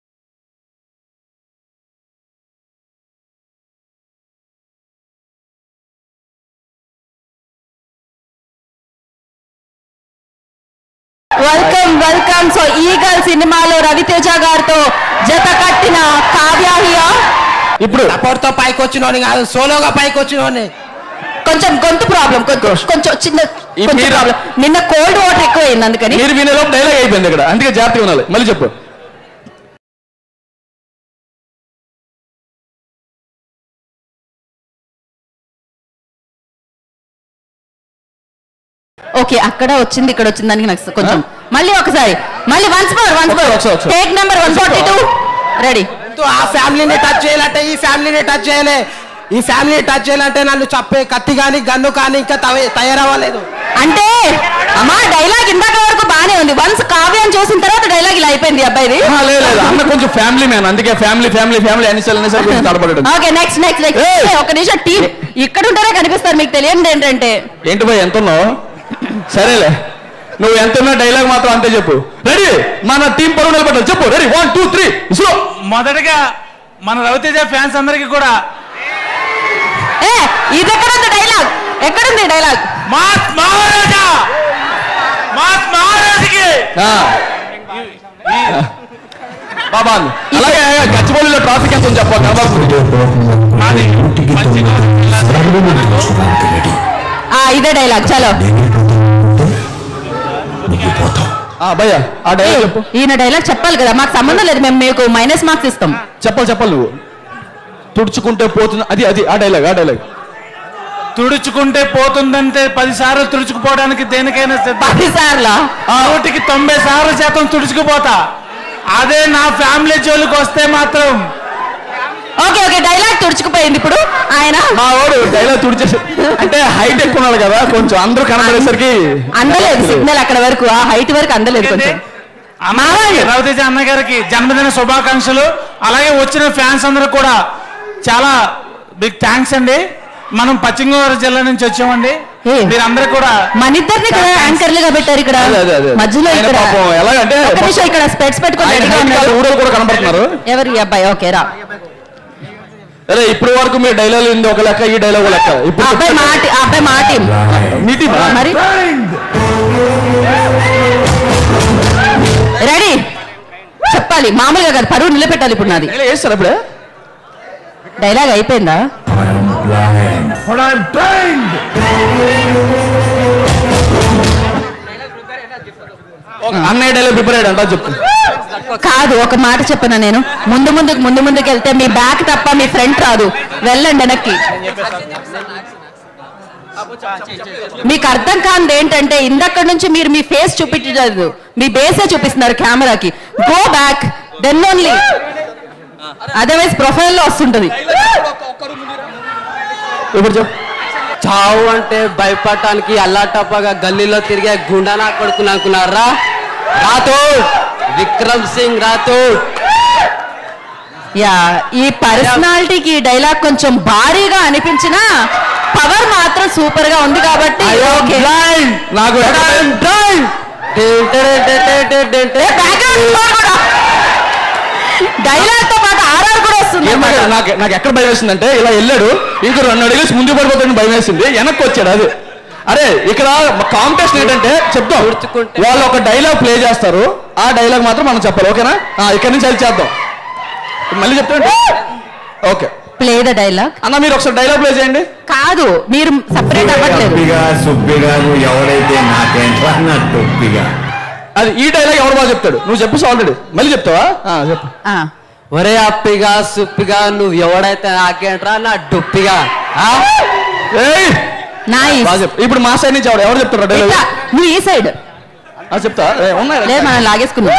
వెల్కమ్ వెల్కమ్ సో ఈగల్ సినిమాలో రవితేజ గారితో జత కట్టిన కావ్య హియా ఇప్పుడు సపోర్ట్తో పైకి వచ్చినోని కాదు సోలోగా పైకి వచ్చినోని కొంచెం గొంతు ప్రాబ్లం కొంచెం కొంచెం చిన్న ఈ కొంచెం మీరు- ప్రాబ్లం నిన్న కోల్డ్ వాటర్ ఎక్కువైంది అందుకని మీరు వినేలోపు డైలాగ్ అయిపోయింది ఇక్కడ అందుకే జాగ్రత్తగా ఉండాలి మళ్ళీ చెప్పు ఓకే అక్కడ వచ్చింది ఇక్కడ వచ్చింది దానికి నాకు కొంచెం మళ్ళీ ఒకసారి మళ్ళీ వన్స్ మోర్ వన్స్ మోర్ ఒకసారి, ఒకసారి. Take number one forty two ready ఆ ఫ్యామిలీని టచ్ చేయాలంటే ఈ ఫ్యామిలీని టచ్ చేయలే ఈ ఫ్యామిలీని టచ్ చేయాలంటే నన్ను చప్పే కత్తి కానీ గన్ను కానీ ఇంకా తవ- తయారవ్వలేదు అంటే అమ్మా డైలాగ్ ఇందాక వరకు బానే ఉంది వన్స్ కావ్యం చూసిన తర్వాత డైలాగ్ ఇలా అయిపోయింది ఈ అబ్బాయిది ఆ, లేదు లేదు అన్న కొంచెం ఫ్యామిలీ మ్యాన్ అందుకే ఫ్యామిలీ ఫ్యామిలీ ఫ్యామిలీ అన్నిసార్లు అన్నిసార్లు కొంచెం తడబడడం ఓకే నెక్స్ట్ నెక్స్ట్ నెక్స్ట్ ఒక నిమిషం టీం ఇక్కడ ఉంటారే కనిపిస్తారు మీకు తెలియదు ఏంటంటే ఏంటి భయ్ ఎంత ఉన్నావు సరేలే నువ్వు ఎంత ఉన్నా డైలాగ్ మాత్రం అంతే చెప్పు రెడీ మన టీం పరువు నిలబడ్డారు చెప్పు ready one two three ISRO మొదటగా మన రవితేజ ఫ్యాన్స్ అందరికి కూడా ఏ ఇది ఎక్కడ ఉంది డైలాగ్ ఎక్కడుంది డైలాగ్ మాస్ మహారాజా మాస్ మహారాజుకి బాబా అలాగే గచ్చిబౌలిలో ట్రాఫిక్ ఎంత ఉంది చెప్పు కనబడుతుంది ఆ ఇదే డైలాగ్ చలో ఆ భయ్య ఆ డైలాగ్ చెప్పు ఈయన డైలాగ్ చెప్పాలి కదా మాకు సంబంధం లేదు మేము మీకు మైనస్ మార్క్స్ ఇస్తాం చెప్పాలి చెప్పాలి నువ్వు తుడుచుకుంటే పోతుంది అది అది ఆ డైలాగ్ ఆ డైలాగ్ తుడుచుకుంటే పోతుందంటే పది సార్లు తుడుచుకుపోవడానికి దేనికైనా సిద్ధం. పది సార్లా నూటికి తొంభై సార్లు శాతం తుడుచుకుపోతా అదే నా ఫ్యామిలీ జోలికి వస్తే మాత్రం ఓకే ఓకే డైలాగ్ తుడుచుకుపోయింది ఇప్పుడు ఆయన మా వాడు డైలాగ్ తుడిచేసి అంటే హైట్ ఎక్కువ ఉన్నాడు కదా కొంచెం అందరూ కనబడేసరికి అందలేదు సిగ్నల్ అక్కడ వరకు ఆ హైట్ వరకు అందలేదు కొంచెం అన్నగారికి రవితేజ అన్న గారికి జన్మదిన శుభాకాంక్షలు అలాగే వచ్చిన ఫ్యాన్స్ అందరూ కూడా చాలా బిగ్ థ్యాంక్స్ అండి మనం పశ్చిమ గోదావరి జిల్లా నుంచి వచ్చామండి మీరందరూ కూడా మన ఇద్దరిని కదా యాంకర్లుగా పెట్టారు ఇక్కడ అదే, అదే, అదే. మధ్యలో ఆయన ఇక్కడ పాపం ఎలాగంటే ఒక నిమిషం ఇక్కడ స్పెట్స్ పెట్టుకొని ఆయన రెడీగా height ఉన్నారు కాదు, ఊడలు కూడా కనబడుతున్నారు ఎవరు ఈ అబ్బాయి ఓకే రా అరే ఇప్పటి వరకు మీ డైలాగ్ ఉంది ఒక లెక్క ఈ డైలాగ్ ఒక లెక్క ఆ ఇప్పుడు అబ్బాయి మా టీ- ఆ అబ్బాయి మా టీం మీ team ఆ? మరి రెడీ చెప్పాలి మామూలుగా కాదు పరువు నిలబెట్టాలి ఇప్పుడు నాది డైలాగ్ వేస్తారా ఇప్పుడే డైలాగ్ అయిపోయిందా But I'm blind. అన్నయ్య డైలాగ్ ప్రిపేర్ అయ్యాడు అంటా చెప్పు కాదు ఒక మాట చెప్పను నేను ముందు ముందుకు ముందు ముందుకు వెళ్తే మీ బ్యాక్ తప్ప మీ ఫ్రంట్ రాదు వెళ్ళండి వెనక్కి మీకు అర్థం కానిది ఏంటంటే ఇందక్కడి నుంచి మీరు మీ ఫేస్ చూపించలేదు మీ బేసే చూపిస్తున్నారు కెమెరాకి go back then only otherwise profile లో వస్తుంటది ఇప్పుడు చెప్పు చావు అంటే భయపడటానికి అల్లాటప్పగా గల్లీలో తిరిగే గుండానా కొడుకుని అనుకున్నారా రాథోడ్ విక్రమ్ సింగ్ రాథోడ్ యా ఈ పర్సనాలిటీకి ఈ డైలాగ్ కొంచెం భారీగా అనిపించినా పవర్ మాత్రం సూపర్ గా ఉంది కాబట్టి ఓకే నాకు డైలాగ్ తో పాటు ఆర్ఆర్ కూడా వస్తుంది ఏం భయం? నాకు నాకు ఎక్కడ భయం వేసిందంటే ఇలా వెళ్ళాడు ఇంకో రెండు అడుగులు ముందు పడిపోతాడని భయం వేసింది వెనక్కి వచ్చాడు అది అరే ఇక్కడ కాంపిటీషన్ ఏంటంటే చెప్తాం వాళ్ళు ఒక డైలాగ్ ప్లే చేస్తారు ఆ డైలాగ్ మాత్రం మనం చెప్పాలి ఓకేనా ఆ, ఇక్కడి నుంచి అది చేద్దాం మళ్ళీ చెప్తాంటే ఓకే ప్లే ద డైలాగ్ అన్న మీరు ఒకసారి డైలాగ్ ప్లే చేయండి కాదు మీరు సపరేట్ అవ్వట్లేదు సుబ్బిగా సుబ్బిగా నువ్వు ఎవడైతే నాకేంట్రా నా టొప్పిగా అది ఈ డైలాగ్ ఎవరు బాగా చెప్తాడు నువ్వు చెప్పేసి ఆల్రెడీ మళ్ళీ చెప్తావా ఆ, చెప్పు ఒరే అప్పిగా సుప్పిగా నువ్వు ఎవడైతే నాకేంట్రా నా డుప్పిగా ఆ? ఏయ్! నైస్ బాగా చెప్పు ఇప్పుడు మా సైడ్ నుంచి ఎవరు ఎవరు చెప్తారు డైలాగ్ నువ్వు ఈ సైడ్ చెప్తా ఏ, ఉన్నాయి లేదు మనం లాగేసుకున్నాం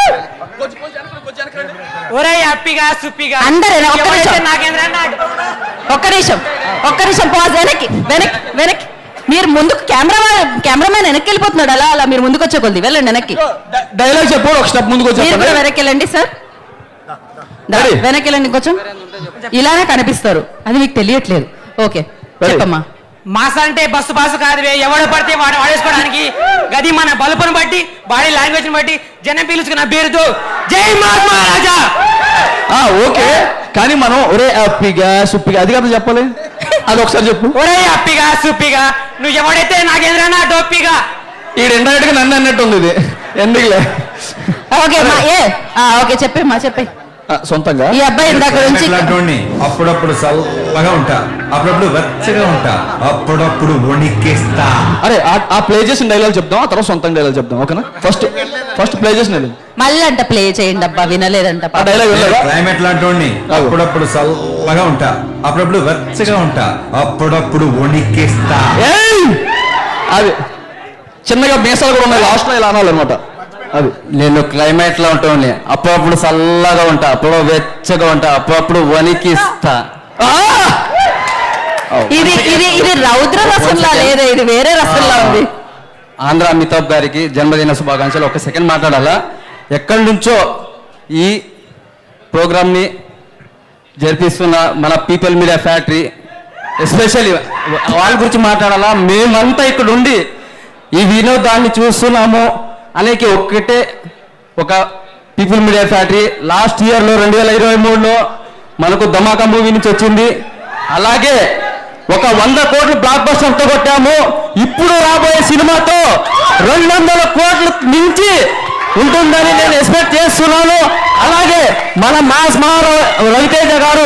ఒరే అప్పిగా సుప్పిగా అందరూ ఒక్క ఎవరైతే నిమిషం. నాకేంద్రా నా ఒక్క నిమిషం ఒక్క నిమిషం పాజ్ వెనక్కి వెనక్కి వెనక్కి మీరు ముందుకు కెమెరా కెమెరామ్యాన్ వెనక్కి వెళ్ళిపోతున్నాడు అలా అలా మీరు ముందుకు వచ్చే కొద్ది వెళ్ళండి వెనక్కి డైలాగ్ చెప్పు ఒక స్టెప్ ముందుకు మీరు కూడా వచ్చి వెనక్కి వెళ్ళండి సార్ దా, Ready? వెనక్కి వెళ్ళండి కొంచెం ఇలానే కనిపిస్తారు అది మీకు తెలియట్లేదు ఓకే చెప్పమ్మా మాస అంటే బస్సు బాసు కాదువే ఎవడు పడితే వాడు వాడేసుకోవడానికి గది మన బలుపును బట్టి బాడీ లాంగ్వేజ్ బట్టి జనం పీల్చుకున్న పేరుతో జై మహాత్మా రాజా ఆ ఓకే కానీ మనం ఒరే అప్పిగా సుప్పిగా అది కదా చెప్పాలి అది ఒకసారి చెప్పు ఒరే అప్పిగా సుప్పిగా నువ్వు ఎవడైతే నాకేంద్రా నా డొప్పిగా ఈ రెండేటికి నన్ను అన్నట్టు ఉంది ఇది ఎందుకులే ఓకే మా ఏ ఆ, ఓకే చెప్పే మా చెప్పే ఆ, సొంతంగా ఈ అబ్బాయి ఇందాక నుంచి ఇట్లాంటి అప్పుడప్పుడు చల్లగా ఉంటా అప్పుడప్పుడు వెచ్చగా ఉంటా అప్పుడప్పుడు వణికిస్తా అరే ఆ- ఆ ప్లే చేసిన డైలాగ్ చెప్దాం ఆ తర్వాత సొంతంగా డైలాగ్ చెప్దాం ఓకేనా ఫస్ట్ ఫస్ట్ ప్లే చేసిన dialogue. మళ్ళీ అంట ప్లే చేయండి అబ్బా వినలేదంట ఆ డైలాగ్ వెళ్ళగా క్లైమేట్ లాంటి అప్పుడప్పుడు చల్లగా ఉంటా అప్పుడప్పుడు వెచ్చగా ఉంటా అప్పుడప్పుడు వణికిస్తా ఏయ్! అది చిన్నగా మీసాలు కూడా ఉన్నాయి లాస్ట్ లో ఇలా అనాలన్నమాట అది నేను క్లైమేట్ లో ఉంటాను అప్పుడప్పుడు చల్లగా ఉంటా అప్పుడు వెచ్చగా ఉంటా అప్పుడప్పుడు వణికిస్తా ఇది ఇది ఇది రౌద్ర రసంలా లేదా ఇది వేరే రసంలా ఉంది ఆంధ్ర అమితాబ్ గారికి జన్మదిన శుభాకాంక్షలు ఒక సెకండ్ మాట్లాడాలా ఎక్కడి నుంచో ఈ ప్రోగ్రామ్ని జరిపిస్తున్న మన పీపుల్ మీడియా ఫ్యాక్టరీ ఎస్పెషల్లీ వాళ్ళ గురించి మాట్లాడాలా మేమంతా ఇక్కడ ఉండి ఈ వినోదాన్ని చూస్తున్నాము అనేకి ఒక్కటే ఒక పీపుల్ మీడియా ఫ్యాక్టరీ లాస్ట్ ఇయర్లో రెండు వేల ఇరవై మూడులో మనకు ధమాకా మూవీ నుంచి వచ్చింది అలాగే ఒక వంద కోట్లు బ్లాక్ బస్టర్తో కొట్టాము ఇప్పుడు రాబోయే సినిమాతో రెండు వందల కోట్లు మించి ఉంటుందని నేను ఎక్స్పెక్ట్ చేస్తున్నాను అలాగే మన మాస్ మహారా రవితేజ గారు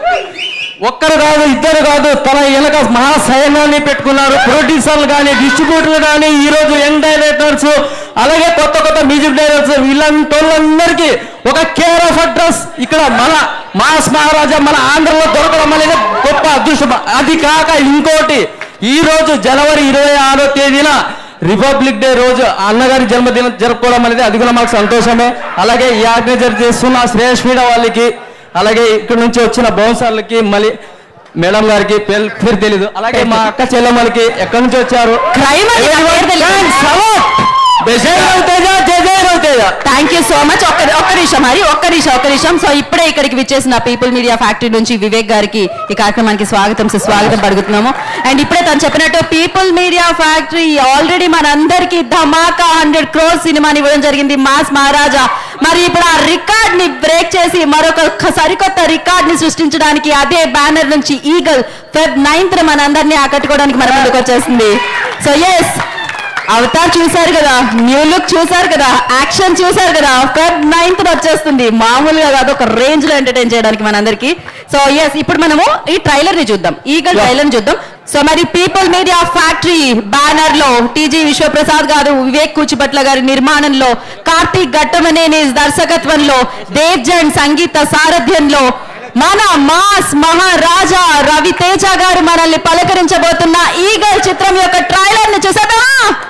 ఒక్కరు కాదు ఇద్దరు కాదు తన వెనక మహా సైన్యాన్ని పెట్టుకున్నారు ప్రొడ్యూసర్లు కానీ డిస్ట్రిబ్యూటర్లు కానీ ఈ రోజు యంగ్ డైరెక్టర్స్ అలాగే కొత్త కొత్త మ్యూజిక్ డైరెక్టర్స్ వీళ్ళంతోళ్ళందరికీ ఒక కేర్ ఆఫ్ అడ్రస్ ఇక్కడ మన మాస్ మహారాజా మన ఆంధ్రలో దొరకడం అనేది గొప్ప అదృష్టం అది కాక ఇంకోటి ఈ రోజు జనవరి ఇరవై ఆరో తేదీన రిపబ్లిక్ డే రోజు అన్నగారి జన్మదినం జరుపుకోవడం అనేది అది కూడా మాకు సంతోషమే అలాగే ఈ ఆర్గనైజర్ చేస్తున్న శ్రేయస్ మీడియా వాళ్ళకి అలాగే ఇక్కడ నుంచి వచ్చిన బౌన్సర్లకి మళ్ళీ మేడం గారికి పేరు పేరు తెలీదు అలాగే మా అక్క చెల్లెమ్మలకి ఎక్కడి నుంచి వచ్చారు క్రైమ్ అని నా పేరు తెలీదు. జై రవితేజ జై జై Ravi Teja thank you so much ఒక్క ఒక్క నిమిషం మరి ఒక్క నిమిషం ఒక్క నిమిషం సో ఇప్పుడే ఇక్కడికి విచ్చేసిన పీపుల్ మీడియా ఫ్యాక్టరీ నుంచి వివేక్ గారికి ఈ కార్యక్రమానికి స్వాగతం సుస్వాగతం పడుగుతున్నాము అండ్ ఇప్పుడే తను చెప్పినట్టు పీపుల్ మీడియా ఫ్యాక్టరీ ఆల్రెడీ మనందరికీ ధమాకా హండ్రెడ్ క్రోర్ సినిమాని ఇవ్వడం జరిగింది మాస్ మహారాజా మరి ఇప్పుడు ఆ రికార్డ్ ని బ్రేక్ చేసి మరొక క- సరికొత్త రికార్డ్ ని సృష్టించడానికి అదే బ్యానర్ నుంచి ఈగల్ ఫెబ్ నైన్త్ మనందరినీ ఆకట్టుకోవడానికి మన ముందుకు వచ్చేసింది సో ఎస్ అవతార్ చూశారు కదా న్యూ లుక్ చూశారు కదా యాక్షన్ చూశారు కదా ఫెబ్ నైన్త్ వచ్చేస్తుంది మామూలుగా కాదు ఒక రేంజ్ లో ఎంటర్టైన్ చేయడానికి మనందరికి సో ఎస్ ఇప్పుడు మనము ఈ ట్రైలర్ ని చూద్దాం ఈగల్ ట్రైలర్ ని చూద్దాం సో మరి పీపుల్ మీడియా ఫ్యాక్టరీ బ్యానర్ లో టీజీ విశ్వప్రసాద్ గారు వివేక్ కూచిపట్ల గారి నిర్మాణంలో కార్తీక్ ఘట్టమనేని దర్శకత్వంలో దేవ్జన్ సంగీత సారథ్యంలో మన మాస్ మహారాజా రవితేజ గారు మనల్ని పలకరించబోతున్న ఈగల్ చిత్రం యొక్క ట్రైలర్ ని చూసేద్దామా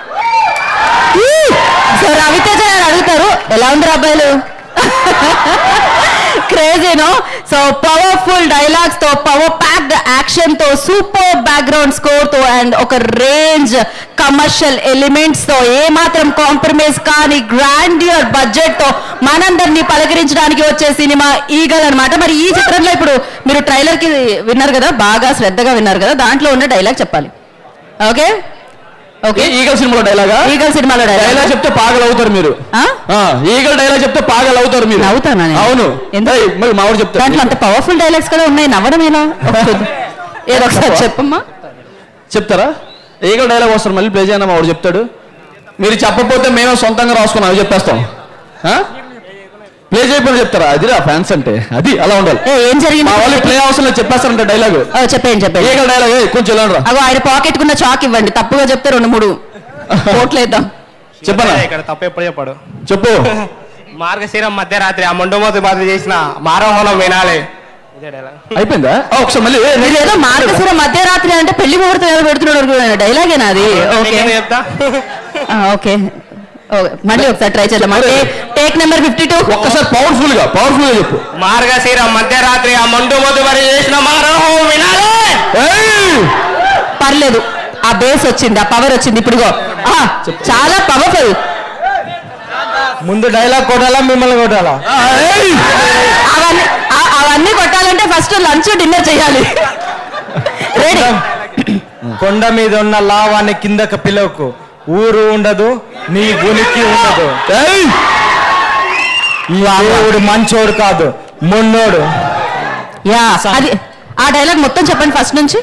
ఈ! సో రవితేజ గారు అడుగుతారు ఎలా ఉంది అబ్బాయిలు క్రేజీనో సో పవర్ఫుల్ పవర్ఫుల్ డైలాగ్స్ తో పవర్ ప్యాక్డ్ యాక్షన్ తో సూపర్ బ్యాక్గ్రౌండ్ స్కోర్ తో అండ్ ఒక రేంజ్ కమర్షియల్ ఎలిమెంట్స్ తో ఏమాత్రం కాంప్రమైజ్ కానీ గ్రాండియర్ బడ్జెట్ తో మనందరినీ పలకరించడానికి వచ్చే సినిమా ఈగల్ అన్నమాట మరి ఈ చిత్రంలో ఇప్పుడు మీరు ట్రైలర్ కి విన్నారు కదా బాగా శ్రద్ధగా విన్నారు కదా దాంట్లో ఉన్న డైలాగ్ చెప్పాలి ఓకే ఓకే ఈగల్ సినిమాలో డైలాగా ఈగల్ సినిమాలో డైలాగ్ డైలాగ్ చెప్తే పాగలు అవుతారు మీరు ఆ? ఆ, ఈగల్ డైలాగ్ చెప్తే పాగలు అవుతారు మీరు నవ్వుతానా నేను? అవును ఎందుకు? ఏయ్, మరి మావాడు చెప్తాడు దాంట్లో అంత పవర్ఫుల్ డైలాగ్స్ కదా ఉన్నాయి నవ్వడం ఎలా ఒకసారి- ఏదో ఒకసారి చెప్పమ్మా చెప్తారా ఈగల్ డైలాగ్ వస్తారు మళ్ళీ ప్లే చేయనా మావాడు చెప్తాడు మీరు చెప్పకపోతే మేమే సొంతంగా రాసుకున్నాం అవి చెప్పేస్తాం ప్లే చేయకపోతే చెప్తారా అది రా ఫ్యాన్స్ అంటే అది అలా ఉండాలి ఏ, ఏం జరిగింది? మా వాళ్ళు ప్లే అవసరం లేదు చెప్పేస్తారంటే డైలాగ్ ఓ, చెప్పేయండి చెప్పండి ఈగల్ డైలాగ్ కొంచెం వెళ్ళండి రా అగో ఆయన పాకెట్ కున్న చాక్ ఇవ్వండి తప్పుగా చెప్తే రెండు మూడు కోట్లేద్దాం చెప్పనా ఇక్కడ తప్పు ఎప్పుడు చెప్పాడు చెప్పు మార్గశీరం మధ్యరాత్రి ఆ మొండమోతు బాధ చేసిన మారవనం వినాలి ఇదే డైలాగ్ అయిపోయిందా ఆ, ఒకసారి మళ్ళీ ఏ, మీరు ఏదో మార్గశిర మధ్యరాత్రి అంటే పెళ్లి ముహూర్తం ఏదో పెడుతున్నాడు డైలాగేనా అది ఓకే చెప్తా ఆ, ఓకే ఓకే. మళ్ళీ ఒకసారి ట్రై చేద్దాం టేక్ నెంబర్ ఫిఫ్టీ టూ ఒక్కసారి పవర్ఫుల్ గా పవర్ఫుల్ గా చెప్పు మార్గశీరం మధ్యరాత్రి ఆ మొండమోతు బాధ చేసిన మారవనం వినాలి ఏయ్! పర్లేదు ఆ బేస్ వచ్చింది ఆ పవర్ వచ్చింది ఇప్పుడుగో ఆ, చాలా పవర్ఫుల్ ముందు డైలాగ్ కొట్టాలా మిమ్మల్ని కొట్టాలా ఏయ్! అవన్నీ ఆ- అవన్నీ కొట్టాలంటే ఫస్ట్ లంచ్ డిన్నర్ చేయాలి రెడీ కొండ మీద ఉన్న లావాన్ని కిందకి పిలవకు ఊరు ఉండదు నీ ఉనికి ఉండదు ఏయ్! ఈ దేవుడు మంచోడు కాదు మొన్నోడు యా అది ఆ డైలాగ్ మొత్తం చెప్పండి ఫస్ట్ నుంచి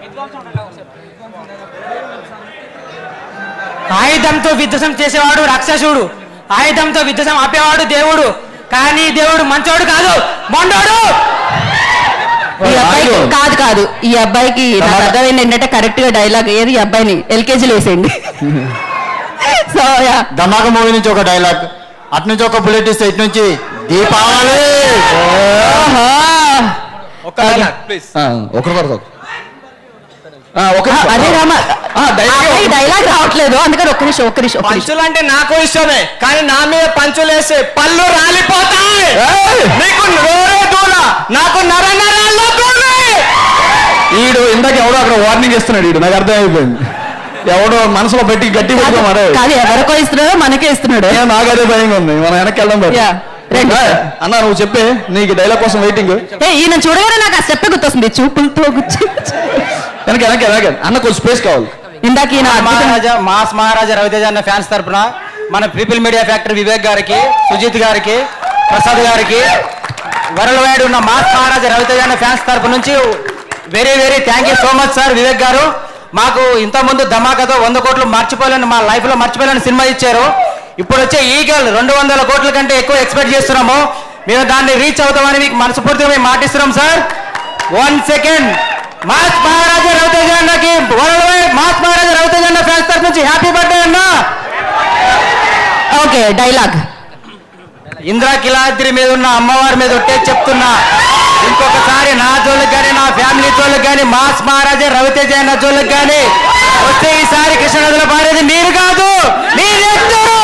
ఆయుధంతో విధ్వసం చేసేవాడు రాక్షసుడు ఆయుధంతో విధ్వసం ఆపేవాడు దేవుడు కానీ దేవుడు మంచోడు కాదు మొండోడు ఈ అబ్బాయికి కాదు కాదు ఈ అబ్బాయికి నాకు అర్థమైంది ఏంటంటే కరెక్ట్ గా డైలాగ్ ఏది ఈ అబ్బాయిని ఎల్కేజీలో వేసేయండి సో యా ధమాక మూవీ నుంచి ఒక డైలాగ్ అటు నుంచి ఒక బుల్లెట్ ఇస్తే ఇటు నుంచి దీపావళి ఒక్క డైలాగ్ ప్లీజ్ ఒకరి వరకు ఆ, ఒక ఆ, అదే రామ ఆ, డైలాగ్ డైలాగ్ రావట్లేదు అందుకని ఒక్క నిమిషం ఒక్క నిమిషం ఒక్క నిమిషం పంచులు అంటే నాకు ఇష్టమే కానీ నా మీద పంచులు వేస్తే పళ్ళు రాలిపోతాయి ఏయ్! నీకు నోరే దూల నాకు నర నరాల్లో దూలే ఈడు ఇందాక ఎవడో అక్కడ వార్నింగ్ ఇస్తున్నాడు ఈడు నాకు అర్థమైపోయింది ఎవడో మనసులో పెట్టి గట్టి పెట్టుకో మరే కాదు ఎవరికో ఇస్తున్నాడో మనకే ఇస్తున్నాడు ఏ, నాకు అదే భయంగా ఉంది మనం వెనక్కి వెళ్దాం బయట. యా, రండి. ఏ, అన్న నువ్వు చెప్పే నీకు డైలాగ్ కోసం వెయిటింగ్ ఏ ఈయన చూడగానే నాకు ఆ స్టెప్ గుర్తొస్తుంది చూపులతో గుచ్చి వెనక వెనక వెనక అన్న కొంచెం స్పేస్ కావాలి ఇందాక ఈయన అద్భుతం- మహారాజా మాస్ మహారాజా రవితేజ అన్న ఫ్యాన్స్ తరపున మన పీపుల్ మీడియా ఫ్యాక్టరీ వివేక్ గారికి సుజిత్ గారికి ప్రసాద్ గారికి వరల్డ్ వైడ్ ఉన్న మాస్ మహారాజా రవితేజ అన్న ఫ్యాన్స్ తరపు నుంచి very very thank you so much sir Vivek గారు మాకు ఇంతకుముందు ధమాకాతో వంద కోట్లు మర్చిపోలేని మా లైఫ్ లో మర్చిపోలేని సినిమా ఇచ్చారు ఇప్పుడు వచ్చే ఈగల్ రెండు వందల కోట్ల కంటే ఎక్కువ ఎక్స్పెక్ట్ చేస్తున్నాము మేము దాన్ని రీచ్ అవుతామని మీకు మనస్ఫూర్తిగా మేము మాటిస్తున్నాం sir one second mass Maharaja Ravi Teja అన్నకి world wide mass Maharaja Ravi Teja అన్న ఫ్యాన్స్ తరపు నుంచి హ్యాపీ బర్త్డే అన్న ఓకే డైలాగ్ ఇంద్రా కిలాద్రి మీద ఉన్న అమ్మవారి మీద ఒట్టే చెప్తున్నా ఇంకొకసారి నా జోలికి కానీ నా ఫ్యామిలీ జోలికి కానీ మాస్ మహారాజా రవితేజ అన్న జోలికి కానీ వస్తే ఈసారి కృష్ణనదిలో పారేది మీరు కాదు మీరెక్కరు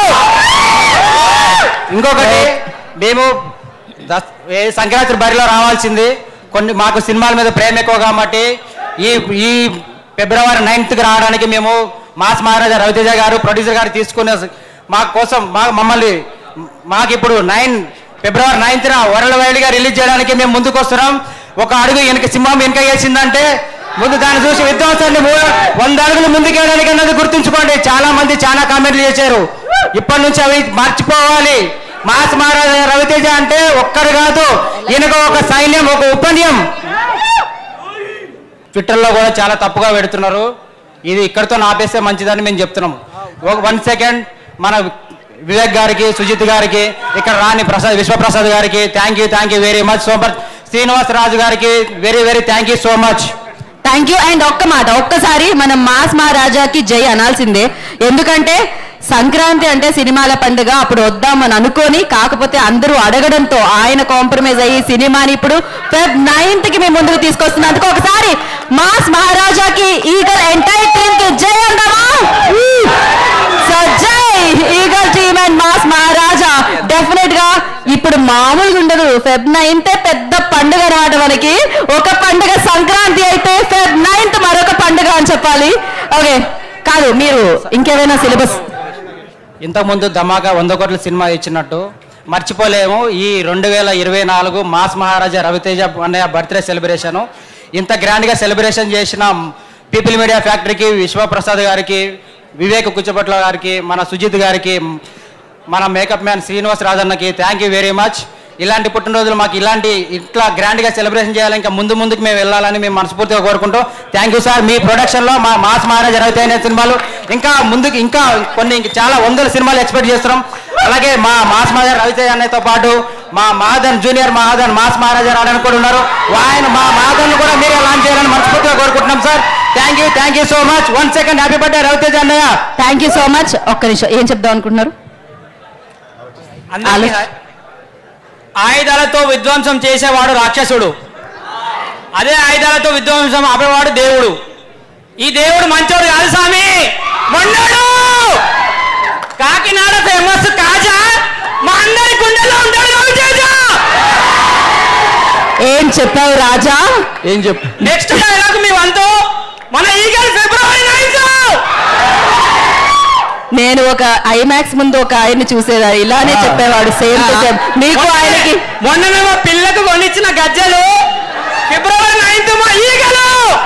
ఇంకొకటి మేము దస్- ఏ సంక్రాంతి బరిలో రావాల్సింది కొన్ని మాకు సినిమాల మీద ప్రేమ ఎక్కువ కాబట్టి ఈ ఈ ఫిబ్రవరి నైన్త్కి రావడానికి మేము మాస్ మహారాజా రవితేజ గారు ప్రొడ్యూసర్ గారు తీసుకునే మా కోసం మా మమ్మల్ని మాకు ఇప్పుడు నైన్ ఫిబ్రవరి నైన్త్న వరల్డ్ వైడ్ గా రిలీజ్ చేయడానికి మేము ముందుకు వస్తున్నాం ఒక అడుగు వెనక సింహం వెనక వేసిందంటే ముందు దాన్ని చూసి విధ్వంసాన్ని మూ- వంద అడుగులు ముందుకేయడానికి అన్నది గుర్తుంచుకోండి చాలా మంది చాలా కామెంట్లు చేశారు ఇప్పటి నుంచి అవి మర్చిపోవాలి మాస్ మహారాజా రవితేజ అంటే ఒక్కరు కాదు ఈయనకు ఒక సైన్యం ఒక ఉపన్యం ట్విట్టర్లో కూడా చాలా తప్పుగా పెడుతున్నారు ఇది ఇక్కడితో ఆపేస్తే మంచిదని మేము చెప్తున్నాం ఒక వన్ సెకండ్ మన వివేక్ గారికి సుజిత్ గారికి ఇక్కడ రాని ప్రసాద్ విశ్వప్రసాద్ గారికి thank you thank you very much so much Srinivas Raju గారికి very very thank you so much thank you and ఒక్క మాట ఒక్కసారి మనం మాస్ మహారాజాకి జై అనాల్సిందే ఎందుకంటే సంక్రాంతి అంటే సినిమాల పండుగ అప్పుడు వద్దామని అనుకొని కాకపోతే అందరూ అడగడంతో ఆయన కాంప్రమైజ్ అయ్యి సినిమాని ఇప్పుడు ఫెబ్ నైన్త్ కి మేము ముందుకు తీసుకొస్తున్నందుకు ఒకసారి మాస్ మహారాజాకి ఈగల్ ఎంటైర్ టీమ్ కి జై అందామా సో జై Eagle team and mass Maharaja definite గా ఇప్పుడు మామూలుగా ఉండదు ఫెబ్ నైన్తే పెద్ద పండుగ పండుగ అనమాట మనకి ఒక పండుగ సంక్రాంతి అయితే ఫెబ్ నైన్త్ మరొక పండుగ అని చెప్పాలి ఓకే కాదు మీరు ఇంకేమైనా సిలబస్ ఇంతకుముందు ధమాకా వంద కోట్ల సినిమా ఇచ్చినట్టు మర్చిపోలేము ఈ రెండు వేల ఇరవై నాలుగు మాస్ మహారాజా రవితేజ అన్నయ్య బర్త్డే సెలబ్రేషన్ ఇంత గ్రాండ్గా సెలబ్రేషన్ చేసిన పీపుల్ మీడియా ఫ్యాక్టరీకి విశ్వప్రసాద్ గారికి వివేక్ కుచ్చపట్ల గారికి మన సుజిత్ గారికి మన మేకప్ మ్యాన్ శ్రీనివాస్ రాజన్నకి థ్యాంక్ యూ వెరీ మచ్ ఇలాంటి పుట్టినరోజులు మాకు ఇలాంటి ఇట్లా గ్రాండ్గా సెలబ్రేషన్ చేయాలి ఇంకా ముందు ముందుకు మేము వెళ్ళాలని మేము మనస్ఫూర్తిగా కోరుకుంటూ థ్యాంక్ యూ సార్ మీ ప్రొడక్షన్లో మా మాస్ మహారాజా రవితేజ సినిమాలు ఇంకా ముందుకు ఇంకా కొన్ని ఇంక చాలా వందల సినిమాలు ఎక్స్పెక్ట్ చేస్తున్నాం అలాగే మా మాస్ మహారాజా రవితేజ అన్నయ్యతో పాటు మా మహాదన్ జూనియర్ మహాదన్ మాస్ మహారాజా రావడానికి కూడా ఉన్నారు ఆయన మా మహాదన్ కూడా మీరే లాంచ్ చేయాలని మనస్ఫూర్తిగా కోరుకుంటున్నాం sir thank you thank you so much one second happy birthday Ravi Teja అన్నయ్య థ్యాంక్ యూ సో మచ్ ఒక్క నిమిషం ఏం చెప్దాం అనుకుంటున్నారు అందరికీ హై- ఆయుధాలతో విధ్వంసం చేసేవాడు రాక్షసుడు అదే ఆయుధాలతో విధ్వంసం ఆపేవాడు దేవుడు ఈ దేవుడు మంచోడు కాదు స్వామి మొన్నడు కాకినాడ ఫేమస్ కాజా మా అందరి గుండెల్లో ఉంటాడు రవితేజ ఏం చెప్పావు రాజా ఏం చెప్పు నెక్స్ట్ డైలాగ్ మీ వంతు మన ఈగల్ ఫిబ్రవరి నైన్త్ నేను ఒక ఐమాక్స్ ముందు ఒక ఆయన్ని చూసేదా ఇలానే చెప్పేవాడు సేమ్ టు సేమ్ మీకు ఆయనకి మొన్న మా పిల్లకు కొనిచ్చిన గజ్జలు ఫిబ్రవరి నైన్త్ మా ఈగలు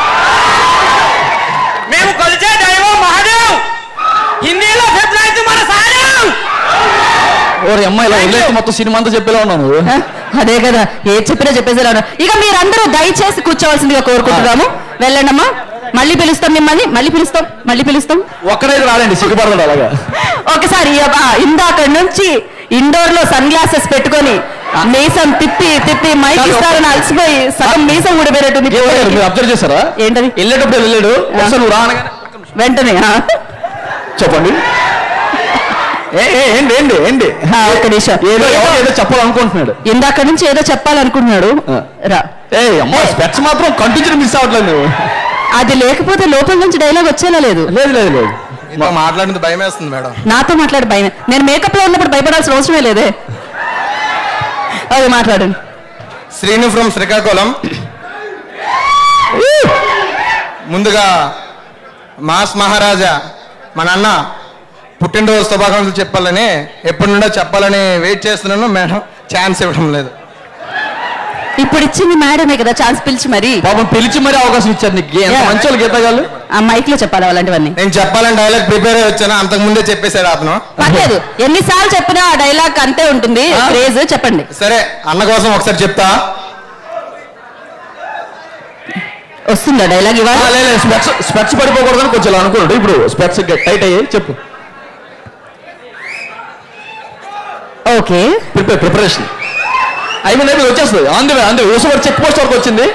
మేము కొలిచే దైవం మహాదేవ్ హిందీలో ఫిబ్ నైన్త్ మన సాయం ఓరి అమ్మాయి ఇలా వదిలేస్తే మొత్తం సినిమా అంతా చెప్పేలా ఉన్నావు నువ్వు హ? అదే కదా ఏ చెప్పినా చెప్పేసేలా ఇక మీరందరూ దయచేసి కూర్చోవలసిందిగా కోరుకుంటున్నాము వెళ్ళండమ్మా మళ్ళీ పిలుస్తాం మిమ్మల్ని మళ్ళీ పిలుస్తాం మళ్ళీ పిలుస్తాం ఒక్కడైతే రాలండి సిగ్గుపడదు అలాగా ఒకసారి అబ్బా, ఇందాక నుంచి ఇండోర్ లో సన్ గ్లాసెస్ పెట్టుకొని మీసం తిప్పి తిప్పి మైక్ ఇస్తారని అలసిపోయి సగం మీసం ఊడిపోయినట్టుంది మీరు అబ్జర్వ్ చేశారా ఏంటది వెళ్ళేటప్పుడు వెళ్ళాడు ఒకసారి నువ్వు రానగానే వెంటనే ఆ? చెప్పండి ఏ ఏ, ఏంటి ఏంటి ఏంటి ఆ, ఒక్క నిమిషం ఏదో ఎవరో ఏదో చెప్పాలనుకుంటున్నాడు ఇందాక నుంచి ఏదో చెప్పాలనుకుంటున్నాడు రా ఏ అమ్మా స్పెట్స్ మాత్రం కంటిన్యూ మిస్ అవ్వట్లేదు నువ్వు అది లేకపోతే లోపల నుంచి డైలాగ్ వచ్చేలా లేదు లేదు లేదు లేదు మీతో మాట్లాడింది భయం వేస్తుంది మేడం నాతో మాట్లాడి భయం నేను మేకప్ లో ఉన్నప్పుడు భయపడాల్సిన అవసరమే లేదే అది మాట్లాడండి శ్రీను ఫ్రమ్ శ్రీకాకుళం ముందుగా మాస్ మహారాజా మన అన్న పుట్టినరోజు శుభాకాంక్షలు చెప్పాలని ఎప్పటి నుండో చెప్పాలని వెయిట్ చేస్తున్నాను మేడం ఛాన్స్ ఇవ్వడం లేదు ఇప్పుడు ఇచ్చింది మేడమే కదా ఛాన్స్ పిలిచి మరి పాపం పిలిచి మరీ అవకాశం ఇచ్చారు నీకు ఎంత Yeah. మంచి వాళ్ళు గీతగాళ్ళు ఆ మైక్ లో చెప్పాలి అలాంటివన్నీ నేను చెప్పాలని డైలాగ్ ప్రిపేర్ అయ్యి వచ్చాను అంతకు ముందే చెప్పేశాడు అతను పర్లేదు ఎన్నిసార్లు చెప్పినా ఆ డైలాగ్ అంతే ఉంటుంది క్రేజ్ చెప్పండి సరే అన్న కోసం ఒకసారి చెప్తా వస్తుందా డైలాగ్ ఇవాళ స్పెట్స్ స్పెట్స్ పడిపోకూడదని కొంచెం ఇలా అనుకున్నాడు ఇప్పుడు స్పెట్స్ టైట్ అయ్యాయి చెప్పు ఓకే ప్రిపేర్ ప్రిపరేషన్ అయిపోయింది అయిపోయింది వచ్చేస్తుంది on the way on the ఊసవాడి చెక్ పోస్ట్ వరకు వచ్చింది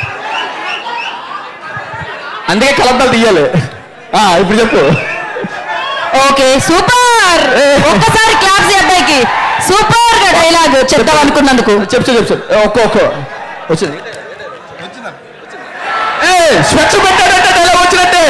అందుకే కలబ్దాలు తీయాలి ఆ, ఇప్పుడు చెప్పు ఓకే సూపర్ ఒక్కసారి క్లాప్స్ అబ్బాయికి సూపర్ గా డైలాగ్ చెప్తాం అనుకున్నందుకు చెప్పు చెప్పు చెప్పు ఒక్క ఒక్క వచ్చింది ఏ స్పెట్స్ పెట్టాడంటే డైలాగ్ వచ్చినట్టే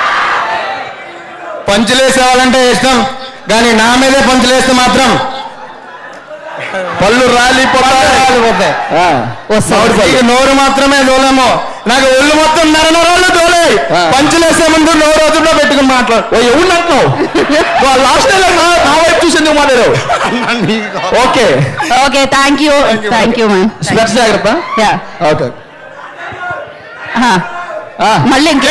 పంచులేసేవాళ్ళంటే ఇష్టం కానీ నా మీదే పంచులేస్తే మాత్రం పళ్ళు రాలిపోతాయి నీకు నోరు మాత్రమే దోలేమో నాకు ఒళ్ళు మొత్తం నర నరాలు దోలే పంచులేసే ముందు నోరు వదులో పెట్టుకుని మాట్లాడు ఓ ఎవరు అంటున్నావు లాస్ట్ డైలాగ్ నా నా వైపు చూసి ఎందుకు మాట్లాడావు okay okay thank you thank you ma'am స్పెట్స్ జాగ్రత్త యా ఓకే మళ్ళీ ఇంకే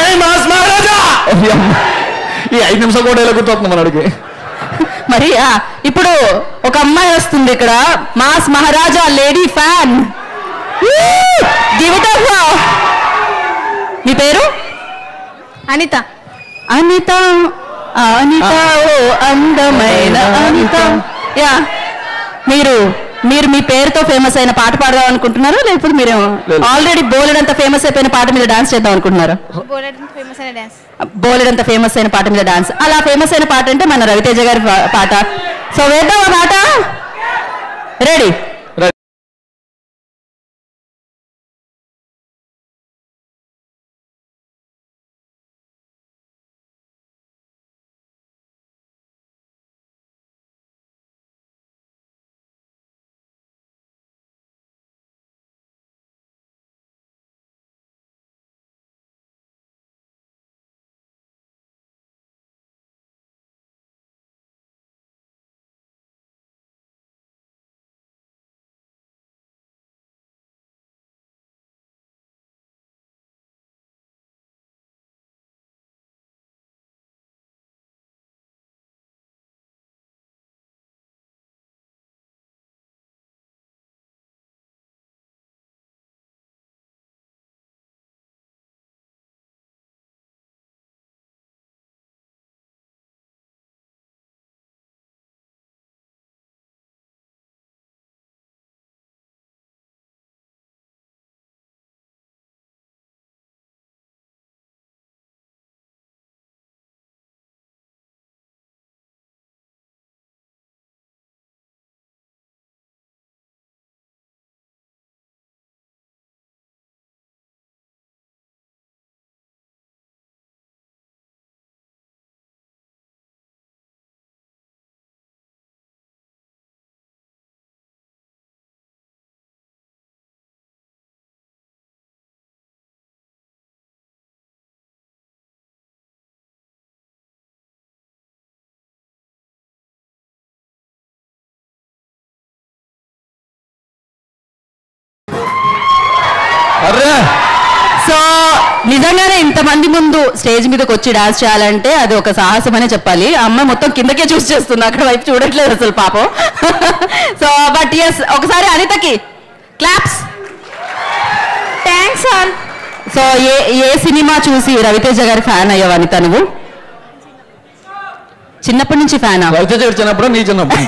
ఈ ఐదు నిమిషాలు కూడా ఎలా గుర్తొస్తుంది మనడికి మరి ఆ, ఇప్పుడు ఒక అమ్మాయి వస్తుంది ఇక్కడ మాస్ మహారాజా లేడీ ఫ్యాన్ మీ పేరు అనిత అనిత అనిత ఓ అందమైన అనిత యా మీరు మీరు మీ పేరుతో ఫేమస్ అయిన పాట పాడదాం అనుకుంటున్నారా లేకపోతే మీరు ఆల్రెడీ బోలెడంత ఫేమస్ అయిపోయిన పాట మీద డాన్స్ చేద్దాం అనుకుంటున్నారా ఫేమస్ అయిన డాన్స్ బోలెడంత ఫేమస్ అయిన పాట మీద డాన్స్ అలా ఫేమస్ అయిన పాట అంటే మన రవితేజ గారి పా- పాట సో వేద్దాం ఆ పాట రెడీ నిజంగానే ఇంతమంది ముందు స్టేజ్ మీదకి వచ్చి డాన్స్ చేయాలంటే అది ఒక సాహసం అనే చెప్పాలి ఆ అమ్మాయి మొత్తం కిందకే చూసి చేస్తుంది అక్కడ వైపు చూడట్లేదు అసలు పాపం సో బట్ ఎస్ ఒకసారి అనితకి క్లాప్స్ థ్యాంక్స్ ఆల్ సో ఏ ఏ సినిమా చూసి రవితేజ గారి ఫ్యాన్ అయ్యావు అనిత నువ్వు చిన్నప్పటి నుంచి ఫ్యానా రవితేజ చిన్నప్పుడు నీ చిన్నప్పుడు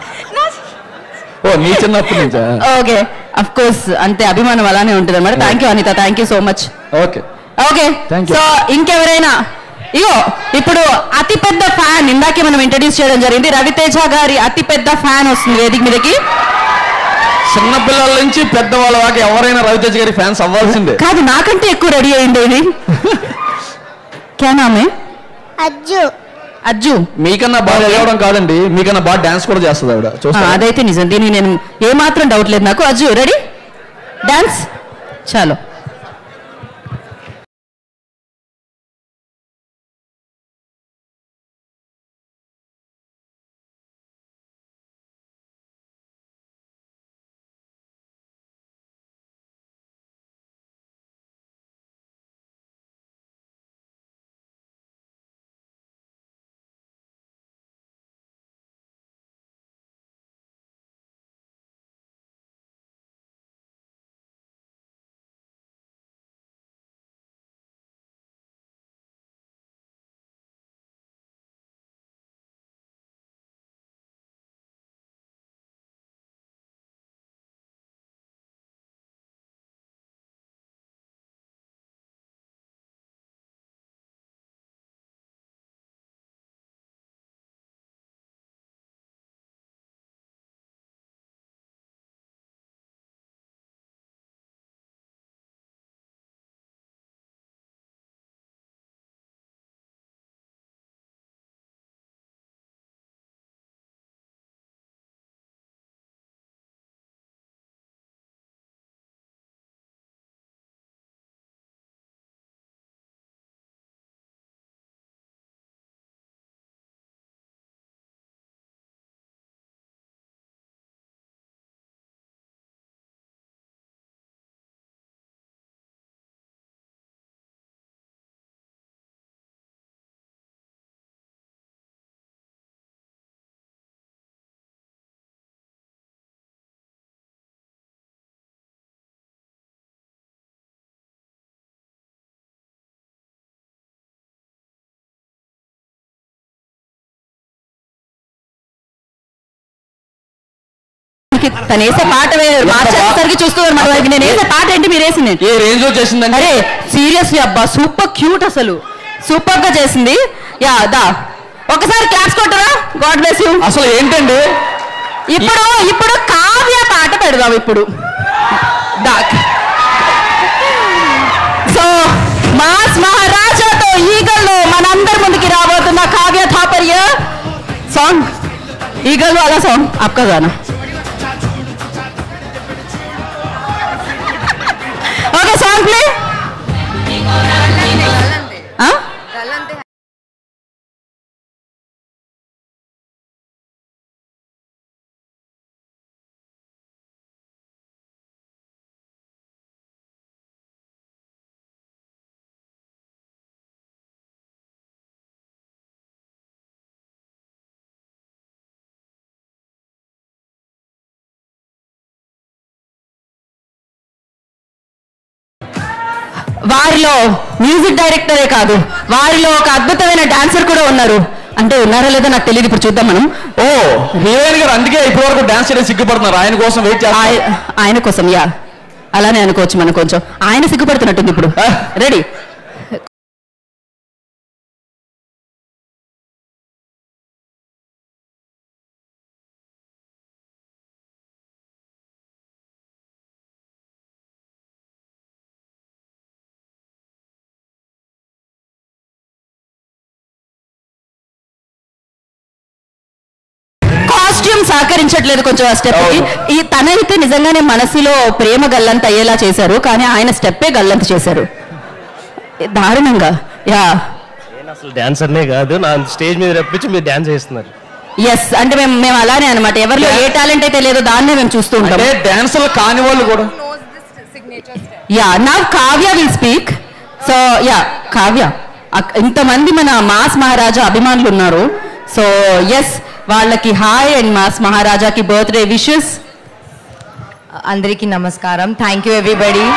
ఓ నీ చిన్నప్పటి నుంచా ఓకే అఫ్ కోర్స్ అంతే అభిమానం అలానే ఉంటుంది అనమాట thank you Anitha thank you so much okay okay Thank you. So ఇంకెవరైనా ఇగో ఇప్పుడు అతి పెద్ద ఫ్యాన్ ఇందాకే మనం ఇంట్రడ్యూస్ చేయడం జరిగింది రవితేజ గారి అతి పెద్ద ఫ్యాన్ వస్తుంది వేదిక మీదకి చిన్నపిల్లల నుంచి పెద్దవాళ్ళ దాకా ఎవరైనా రవితేజ గారి ఫ్యాన్స్ అవ్వాల్సిందే కాదు నాకంటే ఎక్కువ రెడీ అయింది ఇది క్యానామే అజ్జు అజ్జు మీకన్నా బాగా చదవడం కాదండి మీకన్నా బాగా డాన్స్ కూడా చేస్తుంది ఆవిడ ఆ, చూస్తా అదైతే నిజం దీన్ని నేను ఏమాత్రం డౌట్ లేదు నాకు అజ్జు రెడీ డాన్స్ చాలు తను వేసే పాట వే- మార్చేసరికి చూస్తున్నారు మన వైపు నేను వేసే పాట ఏంటి మీరు వేసింది ఏ రేంజ్ లో చేసిందంటే అరే సీరియస్లీ అబ్బా సూపర్ క్యూట్ అసలు సూపర్ గా చేసింది యా దా ఒకసారి క్లాప్స్ కొట్టరా గాడ్ బ్లెస్ యూ అసలు ఏంటండి ఇప్పుడు ఇప్పుడు కావ్య పాట పెడదాం ఇప్పుడు దా సో మాస్ మహారాజాతో ఈగల్లో మనందరి ముందుకి రాబోతున్న కావ్య థాపర్య సాంగ్ ఈగల్ వాలా సాంగ్ आपका गाना ఓకే సాంగ్ ప్లే వారిలో మ్యూజిక్ డైరెక్టరే కాదు వారిలో ఒక అద్భుతమైన డాన్సర్ కూడా ఉన్నారు అంటే ఉన్నారా లేదో నాకు తెలియదు ఇప్పుడు చూద్దాం మనం ఓ హీరోయిన్ గారు అందుకే ఇప్పటి వరకు డాన్స్ చేయడం సిగ్గుపడుతున్నారు ఆయన కోసం వెయిట్ చేస్తారు ఆయ- ఆయన కోసం యా అలానే అనుకోవచ్చు మనం కొంచెం ఆయన సిగ్గుపడుతున్నట్టుంది ఇప్పుడు రెడీ కాస్ట్యూమ్ సహకరించట్లేదు కొంచెం ఆ స్టెప్ కి ఈ తనైతే నిజంగానే మనసులో ప్రేమ గల్లంత అయ్యేలా చేశారు కానీ ఆయన స్టెప్పే గల్లంత చేశారు దారుణంగా యా నేను అసలు డాన్సర్నే కాదు నా స్టేజ్ మీద రప్పించి మీరు డాన్స్ చేస్తున్నారు ఎస్ అంటే మేము మేము అలానే అనమాట ఎవరిలో ఏ టాలెంట్ అయితే లేదో దాన్నే మేము చూస్తూ ఉంటాం అంటే డాన్సర్లు కాని వాళ్ళు కూడా yeah now Kavya will speak so yeah Kavya అక్- ఇంతమంది మన మాస్ మహారాజా అభిమానులు ఉన్నారు సో ఎస్ వాళ్ళకి హాయ్ అండ్ మాస్ మహారాజాకి బర్త్డే విషెస్ అందరికీ నమస్కారం thank you everybody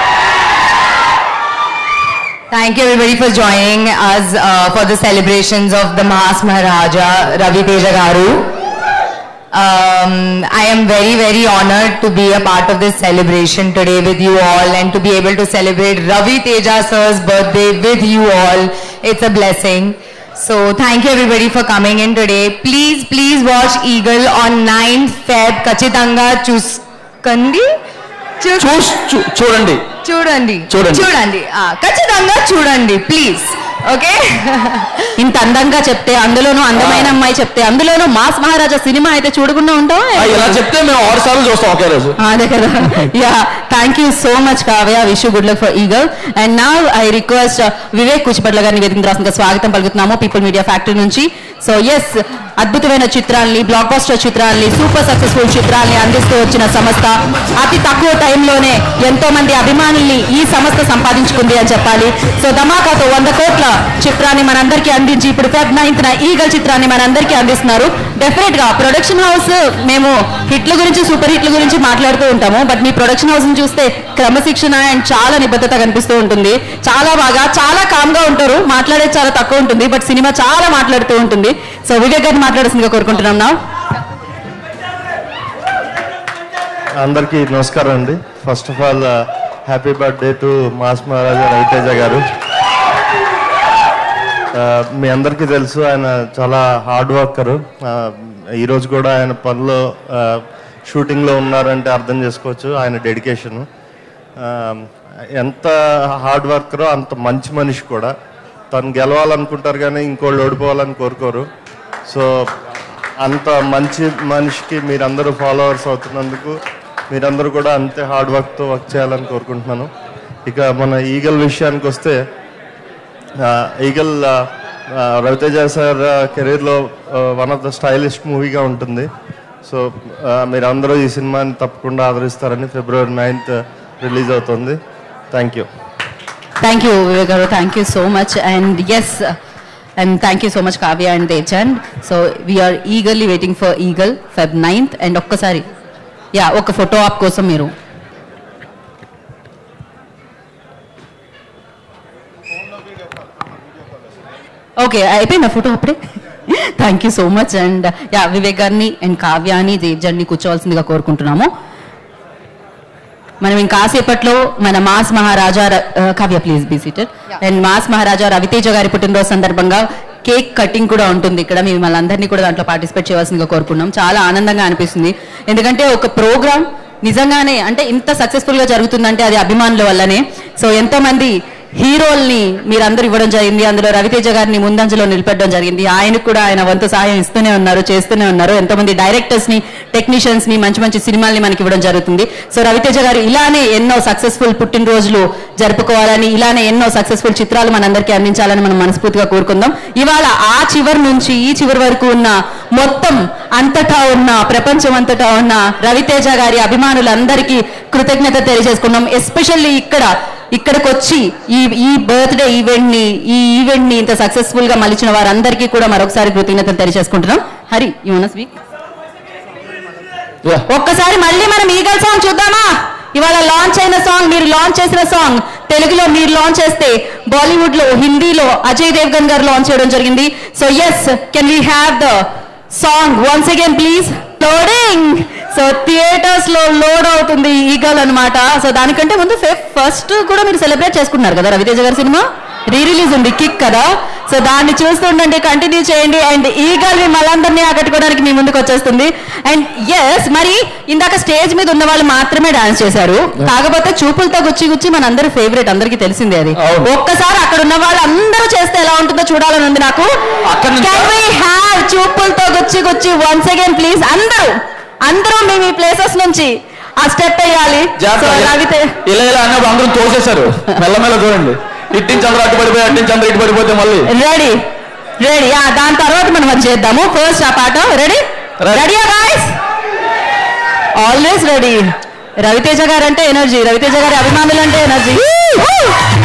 Thank you everybody for joining us uh, for the celebrations of the Mahas Maharaja Ravi Teja Garu. Um, I am very very honored to be a part of this celebration today with you all and to be able to celebrate Ravi Teja sir's birthday with you all. It's a blessing. So thank you everybody for coming in today. Please please watch Eagle on 9th Feb Kachitanga Chuskandi. చూస్ చూ- చూడండి చూడండి చూడండి. చూడండి ఆ, ఖచ్చితంగా చూడండి please okay ఇంత అందంగా చెప్తే అందులోనూ అందమైన అమ్మాయి చెప్తే అందులోనూ మాస్ మహారాజా సినిమా అయితే చూడకుండా ఉంటావా ఆ, ఇలా చెప్తే మేము ఆరు సార్లు చూస్తాం ఒకే రోజు అదే కదా yeah thank you so much Kavya wish good luck for Eagle and నా ఐ రిక్వెస్ట్ వివేక్ కుచిపట్ల గారిని వేదిక రాసిన స్వాగతం పలుకుతున్నాము పీపుల్ మీడియా ఫ్యాక్టరీ నుంచి సో ఎస్ అద్భుతమైన చిత్రాల్ని బ్లాక్ బస్టర్ చిత్రాల్ని సూపర్ సక్సెస్ఫుల్ చిత్రాల్ని అందిస్తూ వచ్చిన సంస్థ అతి తక్కువ టైంలోనే ఎంతో మంది అభిమానుల్ని ఈ సంస్థ సంపాదించుకుంది అని చెప్పాలి సో ధమాకాతో వంద కోట్ల చిత్రాన్ని మనందరికీ అందించి ఇప్పుడు ఫెబ్ నైన్త్ ఈగల్ చిత్రాన్ని మనందరికీ అందిస్తున్నారు డెఫినెట్ గా ప్రొడక్షన్ హౌస్ మేము హిట్ల గురించి సూపర్ హిట్ల గురించి మాట్లాడుతూ ఉంటాము బట్ మీ ప్రొడక్షన్ హౌస్ ని చూస్తే క్రమశిక్షణ అండ్ చాలా నిబద్ధత కనిపిస్తూ ఉంటుంది చాలా బాగా చాలా కామ్ గా ఉంటారు మాట్లాడేది చాలా తక్కువ ఉంటుంది బట్ సినిమా చాలా మాట్లాడుతూ ఉంటుంది సో వివేక్ గారిని మాట్లాడాల్సిందిగా కోరుకుంటున్నాం నా అందరికీ నమస్కారం అండి first of all happy birthday to mass Maharaja Ravi Teja గారు ఆ, మీ అందరికీ తెలుసు ఆయన చాలా హార్డ్ వర్కరు ఈరోజు కూడా ఆయన పనిలో ఆ, షూటింగ్లో ఉన్నారంటే అర్థం చేసుకోవచ్చు ఆయన డెడికేషను ఎంత హార్డ్ వర్కరో అంత మంచి మనిషి కూడా తను గెలవాలనుకుంటారు కానీ ఇంకోళ్ళు ఓడిపోవాలని కోరుకోరు సో అంత మంచి మనిషికి మీరందరూ ఫాలోవర్స్ అవుతున్నందుకు మీరందరూ కూడా అంతే హార్డ్ వర్క్తో వర్క్ చేయాలని కోరుకుంటున్నాను ఇక మన ఈగల్ విషయానికి వస్తే ఆ, ఈగల్ ఆ, ఆ, రవితేజ సార్ కెరీర్లో వన్ ఆఫ్ ద స్టైలిస్ట్ మూవీగా ఉంటుంది సో ఆ, మీరందరూ ఈ సినిమాని తప్పకుండా ఆదరిస్తారని ఫిబ్రవరి నైన్త్ రిలీజ్ అవుతుంది thank you thank you Vivek గారు thank you so much and yes and thank you so much Kavya and తేజండ్ so we're eagerly waiting for Eagle Feb ninth and ఒక్కసారి యా ఒక ఫోటో ఆప్ కోసం మీరు ఓకే అయిపోయిందా photo అప్పుడే thank you so much and yeah Vivek గారిని and కావ్యాని తేజండ్ని కూర్చోవాల్సిందిగా కోరుకుంటున్నాము మనం ఇంకాసేపట్లో మన మాస్ మహారాజా ర- ఆ, Kavya please be seated and mass Maharaja Ravi Teja గారి పుట్టినరోజు సందర్భంగా కేక్ కటింగ్ కూడా ఉంటుంది ఇక్కడ మిమ్మల్ని అందరినీ కూడా దాంట్లో పార్టిసిపేట్ చేయవలసిందిగా కోరుకున్నాం చాలా ఆనందంగా అనిపిస్తుంది ఎందుకంటే ఒక ప్రోగ్రామ్ నిజంగానే అంటే ఇంత సక్సెస్ఫుల్ గా జరుగుతుందంటే అది అభిమానుల వల్లనే సో ఎంతో మంది హీరోల్ని మీరందరూ ఇవ్వడం జరిగింది అందులో రవితేజ గారిని ముందంజలో నిలబెట్టడం జరిగింది ఆయనకు కూడా ఆయన వంతు సహాయం ఇస్తూనే ఉన్నారు చేస్తూనే ఉన్నారు ఎంతో మంది డైరెక్టర్స్ ని టెక్నీషియన్స్ ని మంచి మంచి సినిమాల్ని మనకి ఇవ్వడం జరుగుతుంది సో రవితేజ గారు ఇలానే ఎన్నో సక్సెస్ఫుల్ పుట్టినరోజులు జరుపుకోవాలని ఇలానే ఎన్నో సక్సెస్ఫుల్ చిత్రాలు మనందరికీ అందించాలని మనం మనస్ఫూర్తిగా కోరుకుందాం ఇవాళ ఆ చివరి నుంచి ఈ చివరి వరకు ఉన్న మొత్తం అంతటా ఉన్న ప్రపంచం అంతటా ఉన్న రవితేజ గారి అభిమానులందరికీ కృతజ్ఞత తెలియజేసుకున్నాం ఎస్పెషల్లీ ఇక్కడ ఇక్కడికి వచ్చి ఈ ఈ బర్త్డే ఈవెంట్ ని ఈ ఈవెంట్ ని ఇంత సక్సెస్ఫుల్ గా మలిచిన వారందరికీ కూడా మరొకసారి కృతజ్ఞతలు తెలియజేసుకుంటున్నాం హరి యూ స్పీక్ ఒక్కసారి మళ్ళీ మనం ఈగల్ సాంగ్ చూద్దామా ఇవాళ లాంచ్ అయిన సాంగ్ మీరు లాంచ్ చేసిన సాంగ్ తెలుగులో మీరు లాంచ్ చేస్తే బాలీవుడ్ లో హిందీలో అజయ్ దేవ్గన్ గారు లాంచ్ చేయడం జరిగింది so yes can we have the song once again please loading so theatres లో లోడ్ అవుతుంది ఈగల్ అన్నమాట సో దానికంటే ముందు ఫస్ట్ కూడా మీరు సెలబ్రేట్ చేసుకున్నారు కదా రవితేజ గారి సినిమా రీ రిలీజ్ ఉంది కిక్ కదా సో దాన్ని చూస్తుండండి కంటిన్యూ చేయండి అండ్ ఈగల్ మీ మళ్ళందరినీ ఆకట్టుకోవడానికి మీ ముందుకు వచ్చేస్తుంది అండ్ ఎస్ మరి ఇందాక స్టేజ్ మీద ఉన్న వాళ్ళు మాత్రమే డాన్స్ చేశారు కాకపోతే చూపులతో గుచ్చి గుచ్చి మన అందరి ఫేవరెట్ అందరికి తెలిసిందే అది ఒక్కసారి అక్కడ ఉన్న వాళ్ళు అందరూ చేస్తే ఎలా ఉంటుందో చూడాలని ఉంది నాకు Can we have చూపులతో గుచ్చి గుచ్చి వన్స్ అగైన్ ప్లీజ్ అందరూ అందరూ మీ మీ ప్లేసెస్ నుంచి ఆ స్టెప్ వేయాలి సో రవితే ఇలా ఇలా అన్నప్పుడు అందరూ తోసేశారు మెల్లమెల్ల చూడండి ఇటు నుంచి అందరూ అటు పడిపోయి అటు నుంచి అందరూ ఇటు పడిపోతే మళ్ళీ రెడీ రెడీ దాని తర్వాత మనం అది చేద్దాము ఫస్ట్ ఆ పాట రెడీ రెడీయా గాయస్ ఆల్వేస్ రెడీ రవితేజ గారు అంటే ఎనర్జీ రవితేజ గారి అభిమానులు అంటే ఎనర్జీ